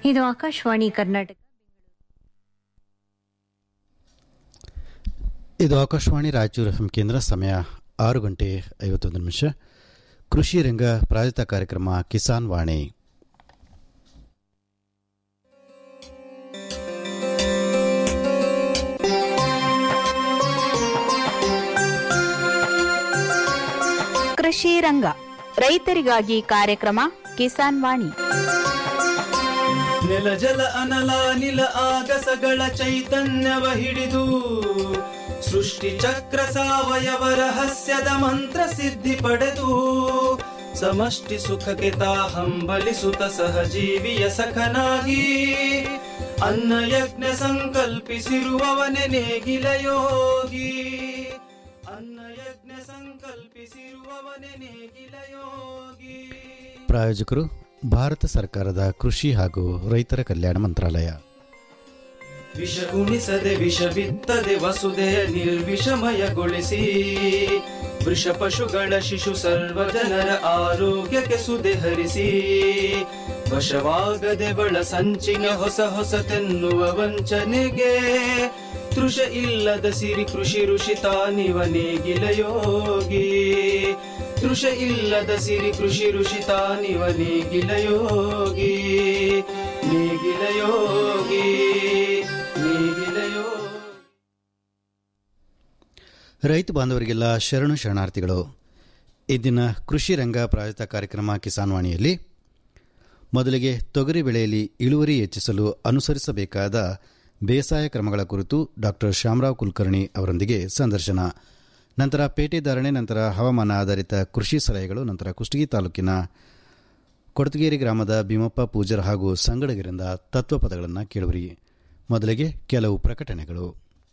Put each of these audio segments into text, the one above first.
ಇದು ಆಕಾಶವಾಣಿ ಕರ್ನಾಟಕ ಇದು ಆಕಾಶವಾಣಿ ರಾಯಚೂರು ಎಫ್ ಕೇಂದ್ರ ಸಮಯ ಆರು ಗಂಟೆ ಐವತ್ತೊಂದು ನಿಮಿಷ ಕೃಷಿ ರಂಗ ಪ್ರಾಯೋಜಿತ ಕಾರ್ಯಕ್ರಮ ಕಿಸಾನ್ ವಾಣಿ ಕೃಷಿ ರಂಗ ರೈತರಿಗಾಗಿ ಕಾರ್ಯಕ್ರಮ ಕಿಸಾನ್ ವಾಣಿ ನೆಲ ಜಲ ಅನಲ ನಿಲ ಆಗಸಗಳ ಚೈತನ್ಯವ ಹಿಡಿದು ಸೃಷ್ಟಿ ಚಕ್ರ ಸಾವಯವ ರಹಸ್ಯದ ಮಂತ್ರ ಸಿದ್ಧಿ ಪಡೆದು ಸಮಷ್ಟಿ ಸುಖಕ್ಕೆ ತಾ ಹಂಬಲಿಸುತ್ತ ಸಹಜೀವಿಯ ಸಖನಾಗಿ ಅನ್ನ ಯಜ್ಞ ಸಂಕಲ್ಪಿಸಿರುವವನೆ ನೇಗಿಲ ಯೋಗಿ ಅನ್ನ ಯಜ್ಞ ಸಂಕಲ್ಪಿಸಿರುವವನೆ ನೇಗಿಲ ಯೋಗಿ ಪ್ರಾಯೋಜಕರು ಭಾರತ ಸರ್ಕಾರದ ಕೃಷಿ ಹಾಗೂ ರೈತರ ಕಲ್ಯಾಣ ಮಂತ್ರಾಲಯ ವಿಷ ಉಣಿಸದೆ ವಿಷ ಬಿತ್ತದೆ ವಸುದೆಯ ನಿರ್ವಿಷಮಯಗೊಳಿಸಿ ವೃಷ ಪಶುಗಳ ಶಿಶು ಸರ್ವ ಜನರ ಆರೋಗ್ಯಕ್ಕೆ ಸುದೆ ಹರಿಸಿ ವಶವಾಗದೆ ಬಳ ಸಂಚಿನ ಹೊಸ ಹೊಸತೆನ್ನುವ ವಂಚನೆಗೆ ತೃಷ ಇಲ್ಲದ ಸಿರಿ ಕೃಷಿ ಋಷಿ ತಾನಿವ ನೇಗಿಲ ಯೋಗಿ ತೃಷ ಇಲ್ಲದ ಸಿರಿ ಕೃಷಿ ಋಷಿ ತಾನಿವ ನೇಗಿಲ ಯೋಗಿ ನೇಗಿಲ ಯೋಗಿ ನೇಗಿಲ ಯೋಗಿ ರೈತ ಬಾಂಧವರಿಗೆಲ್ಲ ಶರಣು ಶರಣಾರ್ಥಿಗಳು ಇಂದಿನ ಕೃಷಿ ರಂಗ ಪ್ರಾಯೋಜಿತ ಕಾರ್ಯಕ್ರಮ ಕಿಸಾನ್ ವಾಣಿಯಲ್ಲಿ ಮೊದಲಿಗೆ ತೊಗರಿ ಬೆಳೆಯಲ್ಲಿ ಇಳುವರಿ ಹೆಚ್ಚಿಸಲು ಅನುಸರಿಸಬೇಕಾದ ಬೇಸಾಯ ಕ್ರಮಗಳ ಕುರಿತು ಡಾಕ್ಟರ್ ಶ್ಯಾಮರಾವ್ ಕುಲಕರ್ಣಿ ಅವರೊಂದಿಗೆ ಸಂದರ್ಶನ ನಂತರ ಪೇಟೆ ಧಾರಣೆ ನಂತರ ಹವಾಮಾನ ಆಧಾರಿತ ಕೃಷಿ ಸಲಹೆಗಳು ನಂತರ ಕುಷ್ಟಗಿ ತಾಲೂಕಿನ ಕೊಡತಗೇರಿ ಗ್ರಾಮದ ಭೀಮಪ್ಪ ಪೂಜರ್ ಹಾಗೂ ಸಂಗಡಗರಿಂದ ತತ್ವಪದಗಳನ್ನು ಕೇಳುವರಿ ಮೊದಲಿಗೆ ಕೆಲವು ಪ್ರಕಟಣೆಗಳು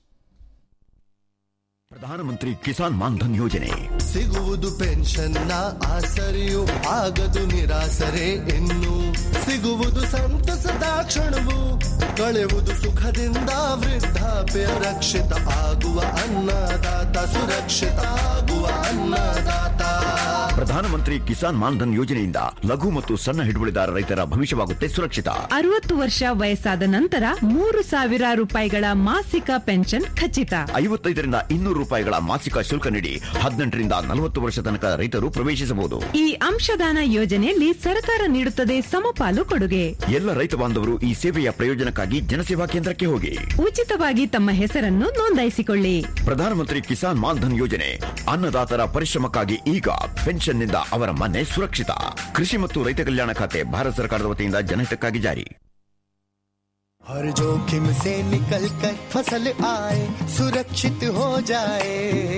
ಪ್ರಧಾನಮಂತ್ರಿ ಕಿಸಾನ್ ಮಾನ್ಧನ್ ಯೋಜನೆ ಸಿಗುವುದು ಪೆನ್ಷನ್ನ ಆಸರೆಯು ಆಗದು ನಿರಾಸರೆ ಇನ್ನು ಸಿಗುವುದು ಸಂತಸದ ಕ್ಷಣವು ಕಳೆಯುವುದು ಸುಖದಿಂದ ವೃದ್ಧಾಪ್ಯ ರಕ್ಷಿತ ಆಗುವ ಅನ್ನದಾತ ಸುರಕ್ಷಿತ ಆಗುವ ಅನ್ನದಾತ ಪ್ರಧಾನಮಂತ್ರಿ ಕಿಸಾನ್ ಮಾನ್ಧನ್ ಯೋಜನೆಯಿಂದ ಲಘು ಮತ್ತು ಸಣ್ಣ ಹಿಡುವಳಿದಾರ ರೈತರ ಭವಿಷ್ಯವಾಗುತ್ತೆ ಸುರಕ್ಷಿತ ಅರವತ್ತು ವರ್ಷ ವಯಸ್ಸಾದ ನಂತರ ಮೂರು ಸಾವಿರ ರೂಪಾಯಿಗಳ ಮಾಸಿಕ ಪೆನ್ಷನ್ ಖಚಿತ ಐವತ್ತೈದರಿಂದ ಇನ್ನೂರು ರೂಪಾಯಿಗಳ ಮಾಸಿಕ ಶುಲ್ಕ ನೀಡಿ ಹದಿನೆಂಟರಿಂದ ನಲವತ್ತು ವರ್ಷ ತನಕ ರೈತರು ಪ್ರವೇಶಿಸಬಹುದು ಈ ಅಂಶದಾನ ಯೋಜನೆಯಲ್ಲಿ ಸರ್ಕಾರ ನೀಡುತ್ತದೆ ಸಮಪಾಲು ಕೊಡುಗೆ ಎಲ್ಲ ರೈತ ಬಾಂಧವರು ಈ ಸೇವೆಯ ಪ್ರಯೋಜನಕ್ಕಾಗಿ ಜನಸೇವಾ ಕೇಂದ್ರಕ್ಕೆ ಹೋಗಿ ಉಚಿತವಾಗಿ ತಮ್ಮ ಹೆಸರನ್ನು ನೋಂದಾಯಿಸಿಕೊಳ್ಳಿ ಪ್ರಧಾನಮಂತ್ರಿ ಕಿಸಾನ್ ಮಾನ್ಧನ್ ಯೋಜನೆ ಅನ್ನದಾತರ ಪರಿಶ್ರಮಕ್ಕಾಗಿ ಈಗ ಪೆನ್ಷನ್ನಿಂದ ಅವರ ಮನೆ ಸುರಕ್ಷಿತ ಕೃಷಿ ಮತ್ತು ರೈತ ಕಲ್ಯಾಣ ಖಾತೆ ಭಾರತ ಸರ್ಕಾರದ ವತಿಯಿಂದ ಜನಹಿತಕ್ಕಾಗಿ ಜಾರಿ हर जोखिम से निकल कर फसल आए सुरक्षित हो जाए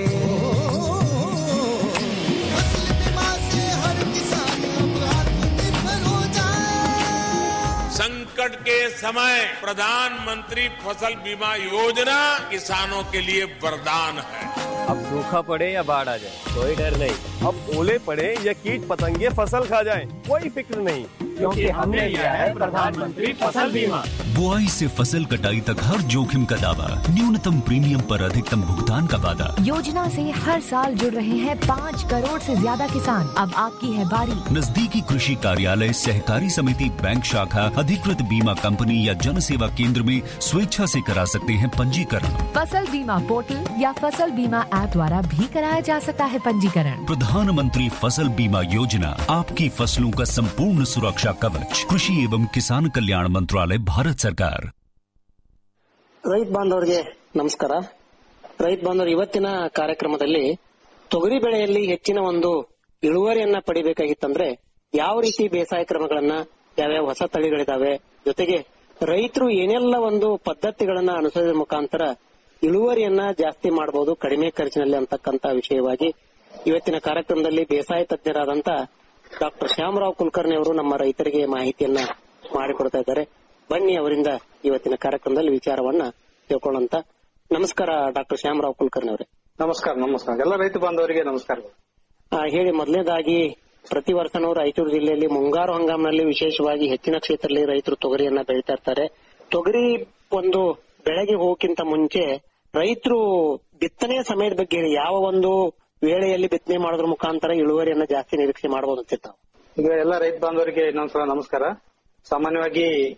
फसल बीमा से हर किसान अब आत्मनिर्भर हो जाए संकट के समय प्रधानमंत्री फसल बीमा योजना किसानों के लिए वरदान है अब सूखा पड़े या बाढ़ आ जाए कोई डर नहीं अब ओले पड़े या कीट पतंगे फसल खा जाए कोई फिक्र नहीं क्योंकि हमने लिया है प्रधानमंत्री फसल बीमा बुआई से फसल कटाई तक हर जोखिम का दावा न्यूनतम प्रीमियम पर अधिकतम भुगतान का वादा योजना से हर साल जुड़ रहे हैं पाँच करोड़ से ज्यादा किसान अब आपकी है बारी नजदीकी कृषि कार्यालय सहकारी समिति बैंक शाखा अधिकृत बीमा कंपनी या जन सेवा केंद्र में स्वेच्छा से करा सकते हैं पंजीकरण फसल बीमा पोर्टल या फसल बीमा ऐप द्वारा भी कराया जा सकता है पंजीकरण प्रधानमंत्री फसल बीमा योजना आपकी फसलों का संपूर्ण सुरक्षा कवच कृषि एवं किसान कल्याण मंत्रालय भारत सरकार ರೈತ ಬಾಂಧವರಿಗೆ ನಮಸ್ಕಾರ ರೈತ ಬಾಂಧವರು ಇವತ್ತಿನ ಕಾರ್ಯಕ್ರಮದಲ್ಲಿ ತೊಗರಿ ಬೆಳೆಯಲ್ಲಿ ಹೆಚ್ಚಿನ ಒಂದು ಇಳುವರಿಯನ್ನ ಪಡಿಬೇಕಾಗಿತ್ತಂದ್ರೆ ಯಾವ ರೀತಿ ಬೇಸಾಯ ಕ್ರಮಗಳನ್ನ ಯಾವ್ಯಾವ ಹೊಸ ತಳಿಗಳಿದಾವೆ ಜೊತೆಗೆ ರೈತರು ಏನೆಲ್ಲ ಒಂದು ಪದ್ಧತಿಗಳನ್ನ ಅನುಸರಿಸುವ ಮುಖಾಂತರ ಇಳುವರಿಯನ್ನ ಜಾಸ್ತಿ ಮಾಡಬಹುದು ಕಡಿಮೆ ಖರ್ಚಿನಲ್ಲಿ ಅಂತಕ್ಕಂತ ವಿಷಯವಾಗಿ ಇವತ್ತಿನ ಕಾರ್ಯಕ್ರಮದಲ್ಲಿ ಬೇಸಾಯ ತಜ್ಞರಾದಂತ ಡಾಕ್ಟರ್ ಶ್ಯಾಮರಾವ್ ಕುಲಕರ್ಣಿ ಅವರು ನಮ್ಮ ರೈತರಿಗೆ ಮಾಹಿತಿಯನ್ನ ಮಾಡಿಕೊಡ್ತಾ ಇದ್ದಾರೆ ಬನ್ನಿ ಅವರಿಂದ ಇವತ್ತಿನ ಕಾರ್ಯಕ್ರಮದಲ್ಲಿ ವಿಚಾರವನ್ನ ತಿಳ್ಕೊಳ್ಳೋಂತ ನಮಸ್ಕಾರ ಡಾಕ್ಟರ್ ಶ್ಯಾಮರಾವ್ ಕುಲಕರ್ಣಿ ಅವರೇ ನಮಸ್ಕಾರ ನಮಸ್ಕಾರ ಎಲ್ಲ ರೈತ ಬಾಂಧವರಿಗೆ ನಮಸ್ಕಾರ ಆ, ಹೇಳಿ ಮೊದಲನೇದಾಗಿ ಪ್ರತಿ ವರ್ಷನೂ ರಾಯಚೂರು ಜಿಲ್ಲೆಯಲ್ಲಿ ಮುಂಗಾರು ಹಂಗಾಮಿನಲ್ಲಿ ವಿಶೇಷವಾಗಿ ಹೆಚ್ಚಿನ ಕ್ಷೇತ್ರದಲ್ಲಿ ರೈತರು ತೊಗರಿಯನ್ನ ಬೆಳಿತಾ ಇರ್ತಾರೆ ತೊಗರಿ ಒಂದು ಬೆಳೆಗೆ ಹೋಗಕ್ಕಿಂತ ಮುಂಚೆ ರೈತರು ಬಿತ್ತನೆ ಸಮಯದ ಬಗ್ಗೆ ಹೇಳಿ ಯಾವ ಒಂದು ವೇಳೆಯಲ್ಲಿ ಬಿತ್ತನೆ ಮಾಡೋದ್ರ ಮುಖಾಂತರ ಇಳುವರಿಯನ್ನ ಜಾಸ್ತಿ ನಿರೀಕ್ಷೆ ಮಾಡಬಹುದು ಅಂತಿರ್ತಾವ ಈಗ ಎಲ್ಲ ರೈತ ಬಾಂಧವರಿಗೆ ಇನ್ನೊಂದ್ಸಲ ನಮಸ್ಕಾರ ಸಾಮಾನ್ಯವಾಗಿ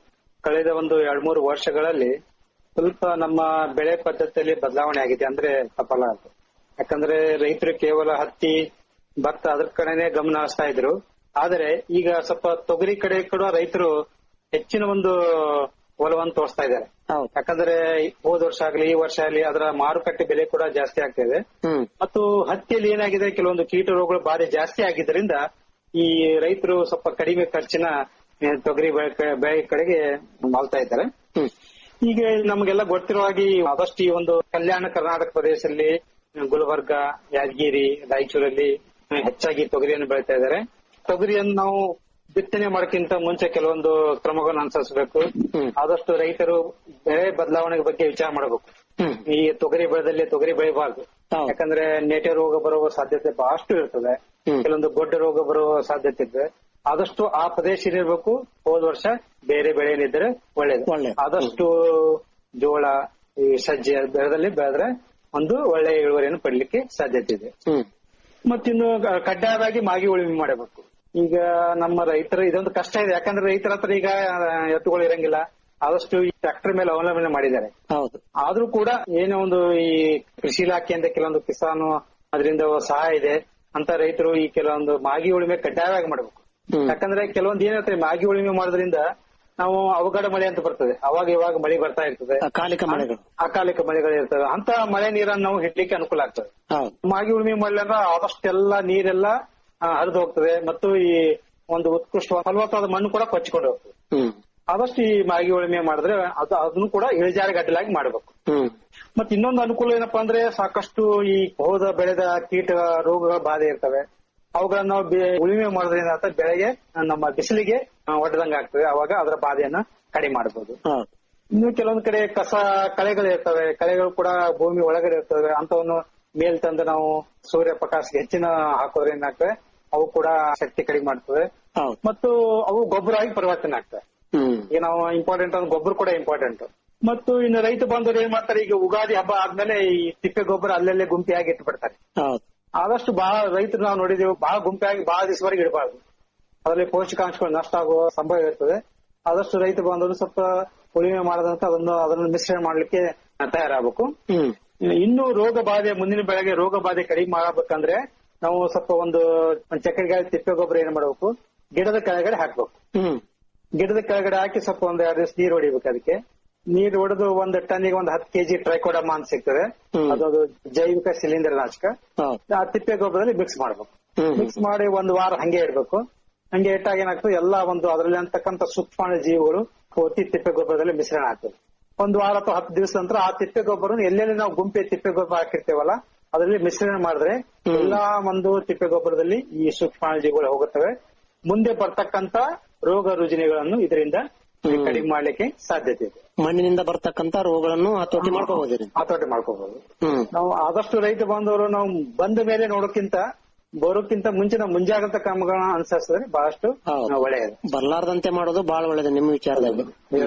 ಕಳೆದ ಒಂದು ಎರಡ್ ಮೂರು ವರ್ಷಗಳಲ್ಲಿ ಸ್ವಲ್ಪ ನಮ್ಮ ಬೆಳೆ ಪದ್ಧತಿಯಲ್ಲಿ ಬದಲಾವಣೆ ಆಗಿದೆ ಅಂದ್ರೆ ಸಫಲ ಆಯ್ತು ಯಾಕಂದ್ರೆ ರೈತರು ಕೇವಲ ಹತ್ತಿ ಭತ್ತ ಅದ್ರ ಕಡೆನೆ ಗಮನ ಹರಿಸ್ತಾ ಇದ್ರು ಆದರೆ ಈಗ ಸ್ವಲ್ಪ ತೊಗರಿ ಕಡೆ ಕೂಡ ರೈತರು ಹೆಚ್ಚಿನ ಒಂದು ಒಲವನ್ನು ತೋರಿಸ್ತಾ ಇದ್ದಾರೆ ಯಾಕಂದ್ರೆ ಹೋದ ವರ್ಷ ಆಗ್ಲಿ ಈ ವರ್ಷ ಆಗ್ಲಿ ಅದರ ಮಾರುಕಟ್ಟೆ ಬೆಲೆ ಕೂಡ ಜಾಸ್ತಿ ಆಗ್ತಾ ಇದೆ ಮತ್ತು ಹತ್ತಿಯಲ್ಲಿ ಏನಾಗಿದೆ ಕೆಲವೊಂದು ಕೀಟ ರೋಗಗಳ ಬಾಧೆ ಜಾಸ್ತಿ ಆಗಿದ್ದರಿಂದ ಈ ರೈತರು ಸ್ವಲ್ಪ ಕಡಿಮೆ ಖರ್ಚಿನ ಆ, ತೊಗರಿ ಬೆಳೆ ಕ- ಬೆಳೆ ಕಡೆಗೆ ಮಾಲ್ತಾ ಇದ್ದಾರೆ ಈಗ ನಮಗೆಲ್ಲ ಗೊತ್ತಿರೋ ಹಾಗೆ ಈ ಆದಷ್ಟು ಈ ಒಂದು ಕಲ್ಯಾಣ ಕರ್ನಾಟಕ ಪ್ರದೇಶದಲ್ಲಿ ಗುಲ್ಬರ್ಗ ಯಾದಗಿರಿ ರಾಯಚೂರಲ್ಲಿ ಹೆಚ್ಚಾಗಿ ತೊಗರಿಯನ್ನು ಬೆಳಿತಾ ಇದ್ದಾರೆ ತೊಗರಿಯನ್ನು ನಾವು ಬಿತ್ತನೆ ಮಾಡೋಕ್ಕಿಂತ ಮುಂಚೆ ಕೆಲವೊಂದು ಕ್ರಮಗಳನ್ನು ಅನುಸರಿಸಬೇಕು ಆದಷ್ಟು ರೈತರು ಬೆಳೆ ಬದಲಾವಣೆ ಬಗ್ಗೆ ವಿಚಾರ ಮಾಡಬೇಕು ಈ ತೊಗರಿ ಬೆಳೆದಲ್ಲಿ ತೊಗರಿ ಬೆಳಿಬಾರ್ದು ಯಾಕಂದ್ರೆ ನೆಟೆ ರೋಗ ಬರುವ ಸಾಧ್ಯತೆ ಬಹಳಷ್ಟು ಇರ್ತದೆ ಕೆಲವೊಂದು ಗೊಡ್ಡ ರೋಗ ಬರುವ ಸಾಧ್ಯತೆ ಇದೆ ಆದಷ್ಟು ಆ ಪ್ರದೇಶ ಇರಬೇಕು ಹೋದ ವರ್ಷ ಬೇರೆ ಬೆಳೆ ಏನಿದ್ರೆ ಒಳ್ಳೇದು ಆದಷ್ಟು ಜೋಳ ಈ ಸಜ್ಜೆ ಬೆಳೆದಲ್ಲಿ ಬೆಳೆದ್ರೆ ಒಂದು ಒಳ್ಳೆಯ ಇಳುವರಿಯನ್ನು ಪಡಿಲಿಕ್ಕೆ ಸಾಧ್ಯತೆ ಇದೆ ಮತ್ತಿನ್ನು ಕ- ಕಡ್ಡಾಯವಾಗಿ ಮಾಗಿ ಉಳುಮೆ ಮಾಡಬೇಕು ಈಗ ನಮ್ಮ ರೈತರ ಇದೊಂದು ಕಷ್ಟ ಇದೆ ಯಾಕಂದ್ರೆ ರೈತರ ಹತ್ರ ಈಗ ಆ, ಎತ್ತುಗಳು ಇರಂಗಿಲ್ಲ ಆದಷ್ಟು ಈ ಟ್ರಾಕ್ಟರ್ ಮೇಲೆ ಅವಲಂಬನೆ ಮಾಡಿದ್ದಾರೆ ಹೌದು ಆದ್ರೂ ಕೂಡ ಏನೋ ಒಂದು ಈ ಕೃಷಿ ಇಲಾಖೆಯಿಂದ ಕೆಲವೊಂದು ಕಿಸಾನು ಅದರಿಂದ ಸಹಾಯ ಇದೆ ಅಂತ ರೈತರು ಈ ಕೆಲವೊಂದು ಮಾಗಿ ಉಳುಮೆ ಕಡ್ಡಾಯವಾಗಿ ಮಾಡಬೇಕು ಯಾಕಂದ್ರೆ ಕೆಲವೊಂದು ಏನಿರ್ತದೆ ಮಾಗಿ ಉಳುಮೆ ಮಾಡೋದ್ರಿಂದ ನಾವು ಅವಘಡ ಮಳೆ ಅಂತ ಬರ್ತದೆ ಅವಾಗ ಇವಾಗ ಮಳೆ ಬರ್ತಾ ಇರ್ತದೆ ಅಕಾಲಿಕ ಮಳೆಗಳು ಅಕಾಲಿಕ ಮಳೆಗಳು ಇರ್ತವೆ ಅಂತ ಮಳೆ ನೀರನ್ನು ನಾವು ಹಿಡ್ಲಿಕ್ಕೆ ಅನುಕೂಲ ಆಗ್ತದೆ ಹೌದು ಮಾಗಿ ಉಳುಮೆ ಮಾಡಲಿಲ್ಲ ಆದಷ್ಟೆಲ್ಲ ನೀರೆಲ್ಲ ಹರಿದು ಹೋಗ್ತದೆ ಮತ್ತು ಈ ಒಂದು ಉತ್ಕೃಷ್ಟ ಫಲವತ್ತಾದ ಮಣ್ಣು ಕೂಡ ಕೊಚ್ಚಿಕೊಂಡು ಹೋಗ್ತದೆ ಹ್ಮ್ ಆದಷ್ಟು ಈ ಮಾಗಿ ಉಳುಮೆ ಮಾಡಿದ್ರೆ ಅದು ಅದನ್ನು ಕೂಡ ಇಳಿಜಾರು ಗಡ್ಡಲಾಗಿ ಮಾಡಬೇಕು ಹ್ಮ್ ಮತ್ತೆ ಇನ್ನೊಂದು ಅನುಕೂಲ ಏನಪ್ಪಾ ಅಂದ್ರೆ ಸಾಕಷ್ಟು ಈ ಹೋದ ಬೆಳೆದ ಕೀಟ ರೋಗಗಳ ಬಾಧೆ ಇರ್ತವೆ ಅವುಗಳನ್ನ ನಾವು ಬೆ- ಉಳುಮೆ ಮಾಡೋದ್ರಿಂದ ಆತ ಬೆಳೆಗೆ ನಮ್ಮ ಬಿಸಿಲಿಗೆ ಒಡ್ಡದಂಗ ಆಗ್ತದೆ ಅವಾಗ ಅದರ ಬಾಧೆಯನ್ನ ಕಡಿಮೆ ಮಾಡಬಹುದು ಹೌದು ಇನ್ನು ಕೆಲವೊಂದು ಕಡೆ ಕಸ ಕಳೆಗಳು ಇರ್ತವೆ ಕಳೆಗಳು ಕೂಡ ಭೂಮಿ ಒಳಗಡೆ ಇರ್ತವೆ ಅಂತವನ್ನು ಮೇಲ್ ತಂದು ನಾವು ಸೂರ್ಯ ಪ್ರಕಾಶಕ್ಕೆ ಹೆಚ್ಚಿನ ಹಾಕೋದ್ರಿಂದ ಏನಾಗ್ತವೆ ಅವು ಕೂಡ ಶಕ್ತಿ ಕಡಿಮೆ ಮಾಡ್ತವೆ ಹೌದು ಮತ್ತು ಅವು ಗೊಬ್ಬರ ಆಗಿ ಪರಿವರ್ತನೆ ಆಗ್ತವೆ ಹ್ಮ್ ಈಗ ನಾವು ಇಂಪಾರ್ಟೆಂಟ್ ಅಂದ್ರೆ ಗೊಬ್ಬರ ಕೂಡ ಇಂಪಾರ್ಟೆಂಟ್ ಮತ್ತು ಇನ್ನು ರೈತ ಬಾಂಧವರು ಏನ್ ಮಾಡ್ತಾರೆ ಈಗ ಉಗಾದಿ ಹಬ್ಬ ಆದ್ಮೇಲೆ ಈ ತಿಪ್ಪೆ ಗೊಬ್ಬರ ಅಲ್ಲಲ್ಲೇ ಗುಂಪಿಯಾಗಿ ಇಟ್ಬಿಡ್ತಾರೆ ಹೌದು ಆದಷ್ಟು ಬಹಳ ರೈತರು ನಾವು ನೋಡಿದೀವಿ ಬಹಳ ಗುಂಪಿಯಾಗಿ ಬಹಳ ದಿವಸವರೆಗೆ ಇಡಬಾರ್ದು ಅದರಲ್ಲಿ ಪೌಷ್ಟಿಕಾಂಶಗಳು ನಷ್ಟ ಆಗುವ ಸಂಭವ ಇರ್ತದೆ ಆದಷ್ಟು ರೈತ ಬಾಂಧವರು ಸ್ವಲ್ಪ ಉಳಿಮೆ ಮಾಡದಂತ ಅದನ್ನು ಅದನ್ನು ಮಿಶ್ರಣ ಮಾಡ್ಲಿಕ್ಕೆ ತಯಾರಾಗಬೇಕು ಹ್ಮ್ ಇನ್ನು ರೋಗ ಬಾಧೆ ಮುಂದಿನ ಬೆಳೆಗೆ ರೋಗ ಬಾಧೆ ಕಡಿಮೆ ಮಾಡಬೇಕಂದ್ರೆ ನಾವು ಸ್ವಲ್ಪ ಒಂದು ಒಂದ್ ಚಕ್ಕೆಗಾಯಿ ತಿಪ್ಪೆ ಗೊಬ್ಬರ ಏನ್ ಮಾಡಬೇಕು ಗಿಡದ ಕೆಳಗಡೆ ಹಾಕ್ಬೇಕು ಹ್ಮ್ ಗಿಡದ ಕೆಳಗಡೆ ಹಾಕಿ ಸ್ವಲ್ಪ ಒಂದ್ ಎರಡು ದಿವಸ ನೀರು ಹೊಡಿಬೇಕು ಅದಕ್ಕೆ ನೀರು ಹೊಡೆದು ಒಂದು ಟನ್ನಿಗೆ ಒಂದು ಹತ್ತು ಕೆಜಿ ಟ್ರೈಕೋಡಮ ಅಂತ ಸಿಗ್ತದೆ ಅದೊಂದು ಜೈವಿಕ ಶಿಲೀಂಧ್ರ ನಾಶಕ ಹೌದು ಆ ತಿಪ್ಪೆ ಗೊಬ್ಬರದಲ್ಲಿ ಮಿಕ್ಸ್ ಮಾಡ್ಬೇಕು ಹ್ಮ್ ಮಿಕ್ಸ್ ಮಾಡಿ ಒಂದು ವಾರ ಹಂಗೆ ಇಡ್ಬೇಕು ಹಂಗೆ ಇಟ್ಟಾಗ ಏನಾಗ್ತದೆ ಎಲ್ಲಾ ಒಂದು ಅದರಲ್ಲಿ ಅಂತಕ್ಕಂಥ ಸೂಕ್ಷ್ಮಾಣು ಜೀವಿಗಳು ಪೂರ್ತಿ ತಿಪ್ಪೆ ಗೊಬ್ಬರದಲ್ಲಿ ಮಿಶ್ರಣ ಆಗ್ತದೆ ಒಂದು ವಾರ ಅಥವಾ ಹತ್ತು ದಿವಸ ನಂತರ ಆ ತಿಪ್ಪೆ ಗೊಬ್ಬರ ಎಲ್ಲೆಲ್ಲಿ ನಾವು ಗುಂಪೆ ತಿಪ್ಪೆ ಗೊಬ್ಬರ ಹಾಕಿರ್ತೇವಲ್ಲ ಅದರಲ್ಲಿ ಮಿಶ್ರಣ ಮಾಡಿದ್ರೆ ಎಲ್ಲಾ ಒಂದು ತಿಪ್ಪೆ ಗೊಬ್ಬರದಲ್ಲಿ ಈ ಸೂಕ್ಷ್ಮಾಣು ಜೀವಿಗಳು ಹೋಗುತ್ತವೆ ಮುಂದೆ ಬರ್ತಕ್ಕಂತ ರೋಗ ರುಜಿನಗಳನ್ನು ಇದರಿಂದ ಕಡಿಮೆ ಮಾಡ್ಲಿಕ್ಕೆ ಸಾಧ್ಯತೆ ಇದೆ ಮಣ್ಣಿನಿಂದ ಬರ್ತಕ್ಕಂತ ರೋಗಗಳನ್ನು ಹತೋಟಿ ಮಾಡ್ಕೋಬಹುದು ಹತೋಟಿ ಮಾಡ್ಕೋಬಹುದು ಹ್ಮ್ ನಾವು ಆದಷ್ಟು ರೈತ ಬಾಂಧವರು ನಾವು ಬಂದ ಮೇಲೆ ನೋಡೋಕ್ಕಿಂತ ಬರೋಕ್ಕಿಂತ ಮುಂಚಿನ ಮುಂಜಾಗ್ರತಾ ಕ್ರಮಗಳನ್ನ ಅನುಸರಿಸಿದ್ರೆ ಬಹಳಷ್ಟು ಒಳ್ಳೆಯದು ಬರ್ಲಾರ್ದಂತೆ ಮಾಡೋದು ಬಹಳ ಒಳ್ಳೇದು ನಿಮ್ಮ ವಿಚಾರದಲ್ಲಿ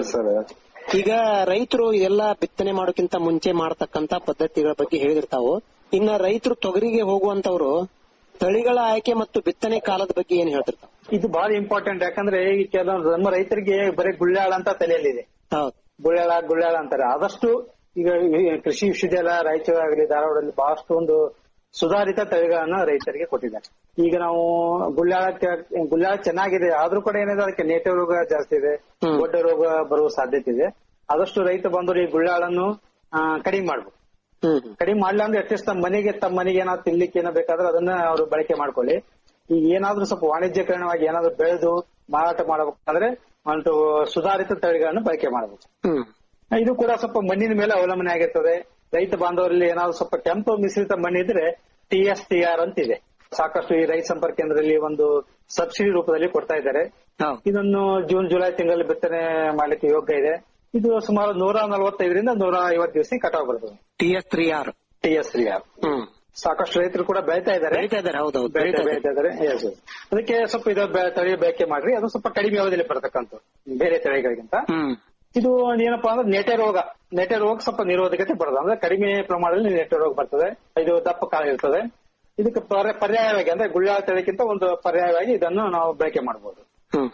ಈಗ ರೈತರು ಇದೆಲ್ಲ ಬಿತ್ತನೆ ಮಾಡೋಕ್ಕಿಂತ ಮುಂಚೆ ಮಾಡತಕ್ಕಂತ ಪದ್ಧತಿಗಳ ಬಗ್ಗೆ ಹೇಳಿದಿರ್ತಾವು ಇನ್ನ ರೈತರು ತೊಗರಿಗೆ ಹೋಗುವಂತವ್ರು ತಳಿಗಳ ಆಯ್ಕೆ ಮತ್ತು ಬಿತ್ತನೆ ಕಾಲದ ಬಗ್ಗೆ ಏನ್ ಹೇಳ್ತಿರ್ತಾವ ಇದು ಬಹಳ ಇಂಪಾರ್ಟೆಂಟ್ ಯಾಕಂದ್ರೆ ಈ ಕೆಲವೊಂದು ನಮ್ಮ ರೈತರಿಗೆ ಬರೀ ಗುಳ್ಳ್ಯಾಳ ಅಂತ ತಲೆಯಲ್ಲಿದೆ ಹೌದು ಗುಳ್ಳ್ಯಾಳ ಗುಳ್ಳ್ಯಾಳ ಅಂತಾರೆ ಆದಷ್ಟು ಈಗ ಈ ಕೃಷಿ ವಿಶ್ವವಿದ್ಯಾಲಯ ರಾಯಚೂರು ಆಗಲಿ ಧಾರವಾಡದಲ್ಲಿ ಬಹಳಷ್ಟು ಒಂದು ಸುಧಾರಿತ ತಳಿಗಳನ್ನ ರೈತರಿಗೆ ಕೊಟ್ಟಿದ್ದಾರೆ ಈಗ ನಾವು ಗುಳ್ಳ್ಯಾಳ ಗುಳ್ಳ್ಯಾಳ ಚೆನ್ನಾಗಿದೆ ಆದ್ರೂ ಕೂಡ ಏನಿದೆ ಅದಕ್ಕೆ ನೇಟಿವ್ ರೋಗ ಜಾಸ್ತಿ ಇದೆ ದೊಡ್ಡ ರೋಗ ಬರುವ ಸಾಧ್ಯತೆ ಇದೆ ಆದಷ್ಟು ರೈತ ಬಂದರು ಈ ಗುಳ್ಳ್ಯಾಳನ್ನು ಆ, ಕಡಿಮೆ ಮಾಡ್ಬೇಕು ಕಡಿಮೆ ಮಾಡ್ಲಿಲ್ಲ ಅಂದ್ರೆ ಅಟ್ಲೀಸ್ಟ್ ತಮ್ಮ ಮನೆಗೆ ತಮ್ಮ ಮನೆಗೆ ಏನಾದ್ರು ತಿನ್ಲಿಕ್ಕೆ ಏನೋ ಬೇಕಾದ್ರೆ ಅದನ್ನ ಅವರು ಬಳಕೆ ಮಾಡ್ಕೊಳ್ಳಿ ಈಗ ಏನಾದ್ರೂ ಸ್ವಲ್ಪ ವಾಣಿಜ್ಯಕರಣವಾಗಿ ಏನಾದ್ರು ಬೆಳೆದು ಮಾರಾಟ ಮಾಡಬೇಕಾದ್ರೆ ಒಂದು ಸುಧಾರಿತ ತಳಿಗಳನ್ನು ಬಳಕೆ ಮಾಡಬೇಕು ಇದು ಕೂಡ ಸ್ವಲ್ಪ ಮಣ್ಣಿನ ಮೇಲೆ ಅವಲಂಬನೆ ಆಗಿರ್ತದೆ ರೈತ ಬಾಂಧವರಲ್ಲಿ ಏನಾದ್ರು ಸ್ವಲ್ಪ ಕೆಂಪು ಮಿಶ್ರಿತ ಮಣ್ಣಿದ್ರೆ ಟಿ ಎಸ್ ಟಿ ಆರ್ ಅಂತ ಇದೆ ಸಾಕಷ್ಟು ಈ ರೈತ ಸಂಪರ್ಕ ಕೇಂದ್ರದಲ್ಲಿ ಒಂದು ಸಬ್ಸಿಡಿ ರೂಪದಲ್ಲಿ ಕೊಡ್ತಾ ಇದ್ದಾರೆ ಇದನ್ನು ಜೂನ್ ಜುಲೈ ತಿಂಗಳಲ್ಲಿ ಬಿತ್ತನೆ ಮಾಡ್ಲಿಕ್ಕೆ ಯೋಗ್ಯ ಇದೆ ಇದು ಸುಮಾರು ನೂರ ನಲವತ್ತೈದರಿಂದ ನೂರ ಐವತ್ತು ದಿವಸ ಕಟಾವ್ ಬರ್ತದೆ T S three R T S three R ಸಾಕಷ್ಟು ರೈತರು ಕೂಡ ಬೆಳಿತಾ ಇದ್ದಾರೆ ಬೆಳಿತಾ ಇದ್ದಾರೆ ಹೌದೌದು ಬೆಳಿತಾ ಬೆಳಿತಾ ಇದ್ದಾರೆ Yes, yes. ಅದಕ್ಕೆ ಸ್ವಲ್ಪ ಇದು ಬೆ- ತಳಿ ಬಳಕೆ ಮಾಡ್ರಿ ಅದು ಸ್ವಲ್ಪ ಕಡಿಮೆ ಅವಧಿಯಲ್ಲಿ ಬರ್ತಕ್ಕಂಥ ಬೇರೆ ತಳಿಗಳಿಗಿಂತ ಇದು ಏನಪ್ಪಾ ಅಂದ್ರೆ ನೆಟೆ ರೋಗ ನೆಟೆ ರೋಗ ಸ್ವಲ್ಪ ನಿರೋಧಕತೆ ಬರೋದು ಅಂದ್ರೆ ಕಡಿಮೆ ಪ್ರಮಾಣದಲ್ಲಿ ನೆಟೆ ರೋಗ ಬರ್ತದೆ ಇದು ದಪ್ಪ ಕಾಲ ಇರ್ತದೆ ಇದಕ್ಕೆ ಪರ್ಯ- ಪರ್ಯಾಯವಾಗಿ ಅಂದ್ರೆ ಗುಳ್ಳ ತಳಿಗಿಂತ ಒಂದು ಪರ್ಯಾಯವಾಗಿ ಇದನ್ನು ನಾವು ಬಳಕೆ ಮಾಡಬಹುದು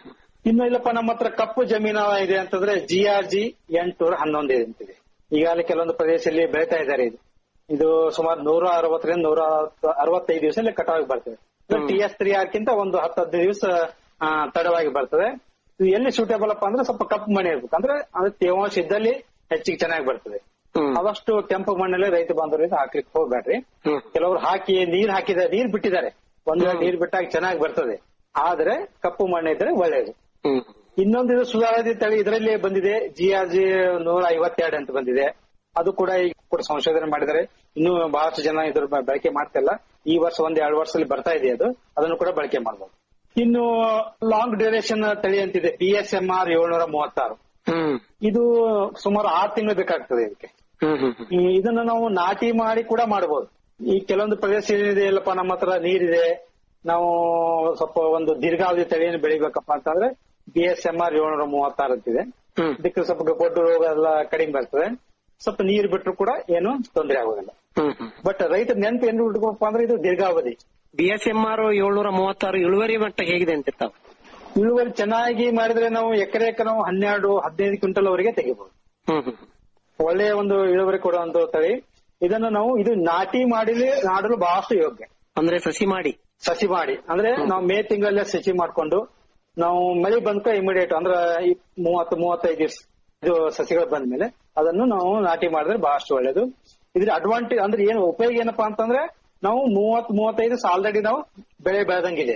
ಇನ್ನು ಇಲ್ಲಪ್ಪ ನಮ್ಮ ಹತ್ರ ಕಪ್ಪು ಜಮೀನು ಇದೆ ಅಂತಂದ್ರೆ ಜಿ ಆರ್ ಜಿ ಎಂಟುನೂರ ಹನ್ನೊಂದು ಇದೆ ಅಂತಿದೆ ಈಗಾಗಲೇ ಕೆಲವೊಂದು ಪ್ರದೇಶದಲ್ಲಿ ಬೆಳೀತಾ ಇದ್ದಾರೆ ಇದು ಇದು ಸುಮಾರು ನೂರ ಅರವತ್ತರಿಂದ ನೂರ ಅರವತ್ತೈದು ದಿವಸದಲ್ಲಿ ಕಟಾವಾಗಿ ಬರ್ತದೆ ಟಿ ಎಸ್ ತ್ರೀ ಆರ್ಕಿಂತ ಒಂದು ಹತ್ತು ಹದಿನೈದು ದಿವಸ ಆ, ತಡವಾಗಿ ಬರ್ತದೆ ಇದು ಎಲ್ಲಿ ಸೂಟೇಬಲ್ ಅಪ್ಪ ಅಂದ್ರೆ ಸ್ವಲ್ಪ ಕಪ್ಪು ಮಣ್ಣು ಇರ್ಬೇಕು ಅಂದ್ರೆ ಅದು ತೇವಾಂಶ ಇದ್ದಲ್ಲಿ ಹೆಚ್ಚಿಗೆ ಚೆನ್ನಾಗಿ ಬರ್ತದೆ ಅವಷ್ಟು ಕೆಂಪು ಮಣ್ಣಲ್ಲಿ ರೈತ ಬಾಂಧವರಿಗೆ ಹಾಕ್ಲಿಕ್ಕೆ ಹೋಗ್ಬೇಡ್ರಿ ಕೆಲವರು ಹಾಕಿ ನೀರ್ ಹಾಕಿದ್ದಾರೆ ನೀರ್ ಬಿಟ್ಟಿದ್ದಾರೆ ಒಂದ್ ವೇಳೆ ನೀರ್ ಬಿಟ್ಟಾಗ ಚೆನ್ನಾಗಿ ಬರ್ತದೆ ಆದ್ರೆ ಕಪ್ಪು ಮಣ್ಣು ಇದ್ರೆ ಒಳ್ಳೇದು ಇನ್ನೊಂದು ಇದು ಸುಧಾರಿತ ತಳಿ ಇದರಲ್ಲಿ ಬಂದಿದೆ ಜಿ ಆರ್ ಜಿ ನೂರ ಐವತ್ತೆರಡು ಅಂತ ಬಂದಿದೆ ಅದು ಕೂಡ ಈಗ ಕೂಡ ಸಂಶೋಧನೆ ಮಾಡಿದರೆ ಇನ್ನೂ ಬಹಳಷ್ಟು ಜನ ಇದ್ರ ಬ- ಬಳಕೆ ಮಾಡ್ತಿಲ್ಲ ಈ ವರ್ಷ ಒಂದ್ ಎರಡು ವರ್ಷದಲ್ಲಿ ಬರ್ತಾ ಇದೆ ಅದು ಅದನ್ನು ಕೂಡ ಬಳಕೆ ಮಾಡಬಹುದು ಇನ್ನು ಲಾಂಗ್ ಡ್ಯೂರೇಷನ್ ತಳಿ ಅಂತಿದೆ ಪಿ ಎಸ್ ಎಂ ಆರ್ ಏಳ್ನೂರ ಮೂವತ್ತಾರು ಇದು ಸುಮಾರು ಆರು ತಿಂಗಳು ಬೇಕಾಗ್ತದೆ ಇದಕ್ಕೆ ಈ ಇದನ್ನ ನಾವು ನಾಟಿ ಮಾಡಿ ಕೂಡ ಮಾಡಬಹುದು ಈ ಕೆಲವೊಂದು ಪ್ರದೇಶ ಏನಿದೆ ಇಲ್ಲಪ್ಪ ನಮ್ಮ ಹತ್ರ ನೀರಿದೆ ನಾವು ಸ್ವಲ್ಪ ಒಂದು ದೀರ್ಘಾವಧಿ ತಳಿಯನ್ನು ಬೆಳಿಬೇಕಪ್ಪ ಅಂತಂದ್ರೆ ಬಿ ಎಸ್ ಎಂ ಆರ್ ಏಳ್ನೂರ ಮೂವತ್ತಾರು ಅಂತಿದೆ ಇದಕ್ಕೆ ಸ್ವಲ್ಪ ಗೊಡ್ಡು ರೋಗ ಎಲ್ಲ ಕಡಿಮೆ ಬರ್ತದೆ ಸ್ವಲ್ಪ ನೀರು ಬಿಟ್ಟರು ಕೂಡ ಏನು ತೊಂದರೆ ಆಗೋದಿಲ್ಲ ಬಟ್ ರೈತ ನೆನಪು ಏನ್ ಬಿಟ್ಕೊಪ್ಪ ಅಂದ್ರೆ ಇದು ದೀರ್ಘಾವಧಿ ಬಿ ಎಸ್ ಎಂ ಆರ್ ಏಳ್ನೂರ ಮೂವತ್ತಾರು ಇಳುವರಿ ಮಟ್ಟ ಹೇಗಿದೆ ಅಂತಿರ್ತಾವ ಇಳುವರಿ ಚೆನ್ನಾಗಿ ಮಾಡಿದ್ರೆ ನಾವು ಎಕರೆಕ್ಕೆ ನಾವು ಹನ್ನೆರಡು ಹದಿನೈದು ಕ್ವಿಂಟಲ್ ವರೆಗೆ ತೆಗಿಬಹುದು ಒಳ್ಳೆಯ ಒಂದು ಇಳುವರಿ ಕೊಡುವಂತ ತಳಿ ಇದನ್ನು ನಾವು ಇದು ನಾಟಿ ಮಾಡಿಲಿ ನಾಡಲು ಬಹಳಷ್ಟು ಯೋಗ್ಯ ಅಂದ್ರೆ ಸಸಿ ಮಾಡಿ ಸಸಿ ಮಾಡಿ ಅಂದ್ರೆ ನಾವು ಮೇ ತಿಂಗಳಲ್ಲೇ ಸಸಿ ಮಾಡ್ಕೊಂಡು ನಾವು ಮಳೆ ಬಂದ್ಕ ಇಮಿಡಿಯೇಟ್ ಅಂದ್ರೆ ಈ ಮೂವತ್ತು ಮೂವತ್ತೈದು ದಿವಸ ಇದು ಸಸಿಗಳು ಬಂದ್ಮೇಲೆ ಅದನ್ನು ನಾವು ನಾಟಿ ಮಾಡಿದ್ರೆ ಬಹಳಷ್ಟು ಒಳ್ಳೇದು ಇದ್ರ ಅಡ್ವಾಂಟೇಜ್ ಅಂದ್ರೆ ಏನು ಉಪಯೋಗ ಏನಪ್ಪಾ ಅಂತಂದ್ರೆ ನಾವು ಮೂವತ್ ಮೂವತ್ತೈದು ಆಲ್ರೆಡಿ ನಾವು ಬೆಳೆ ಬೆಳೆದಂಗಿದೆ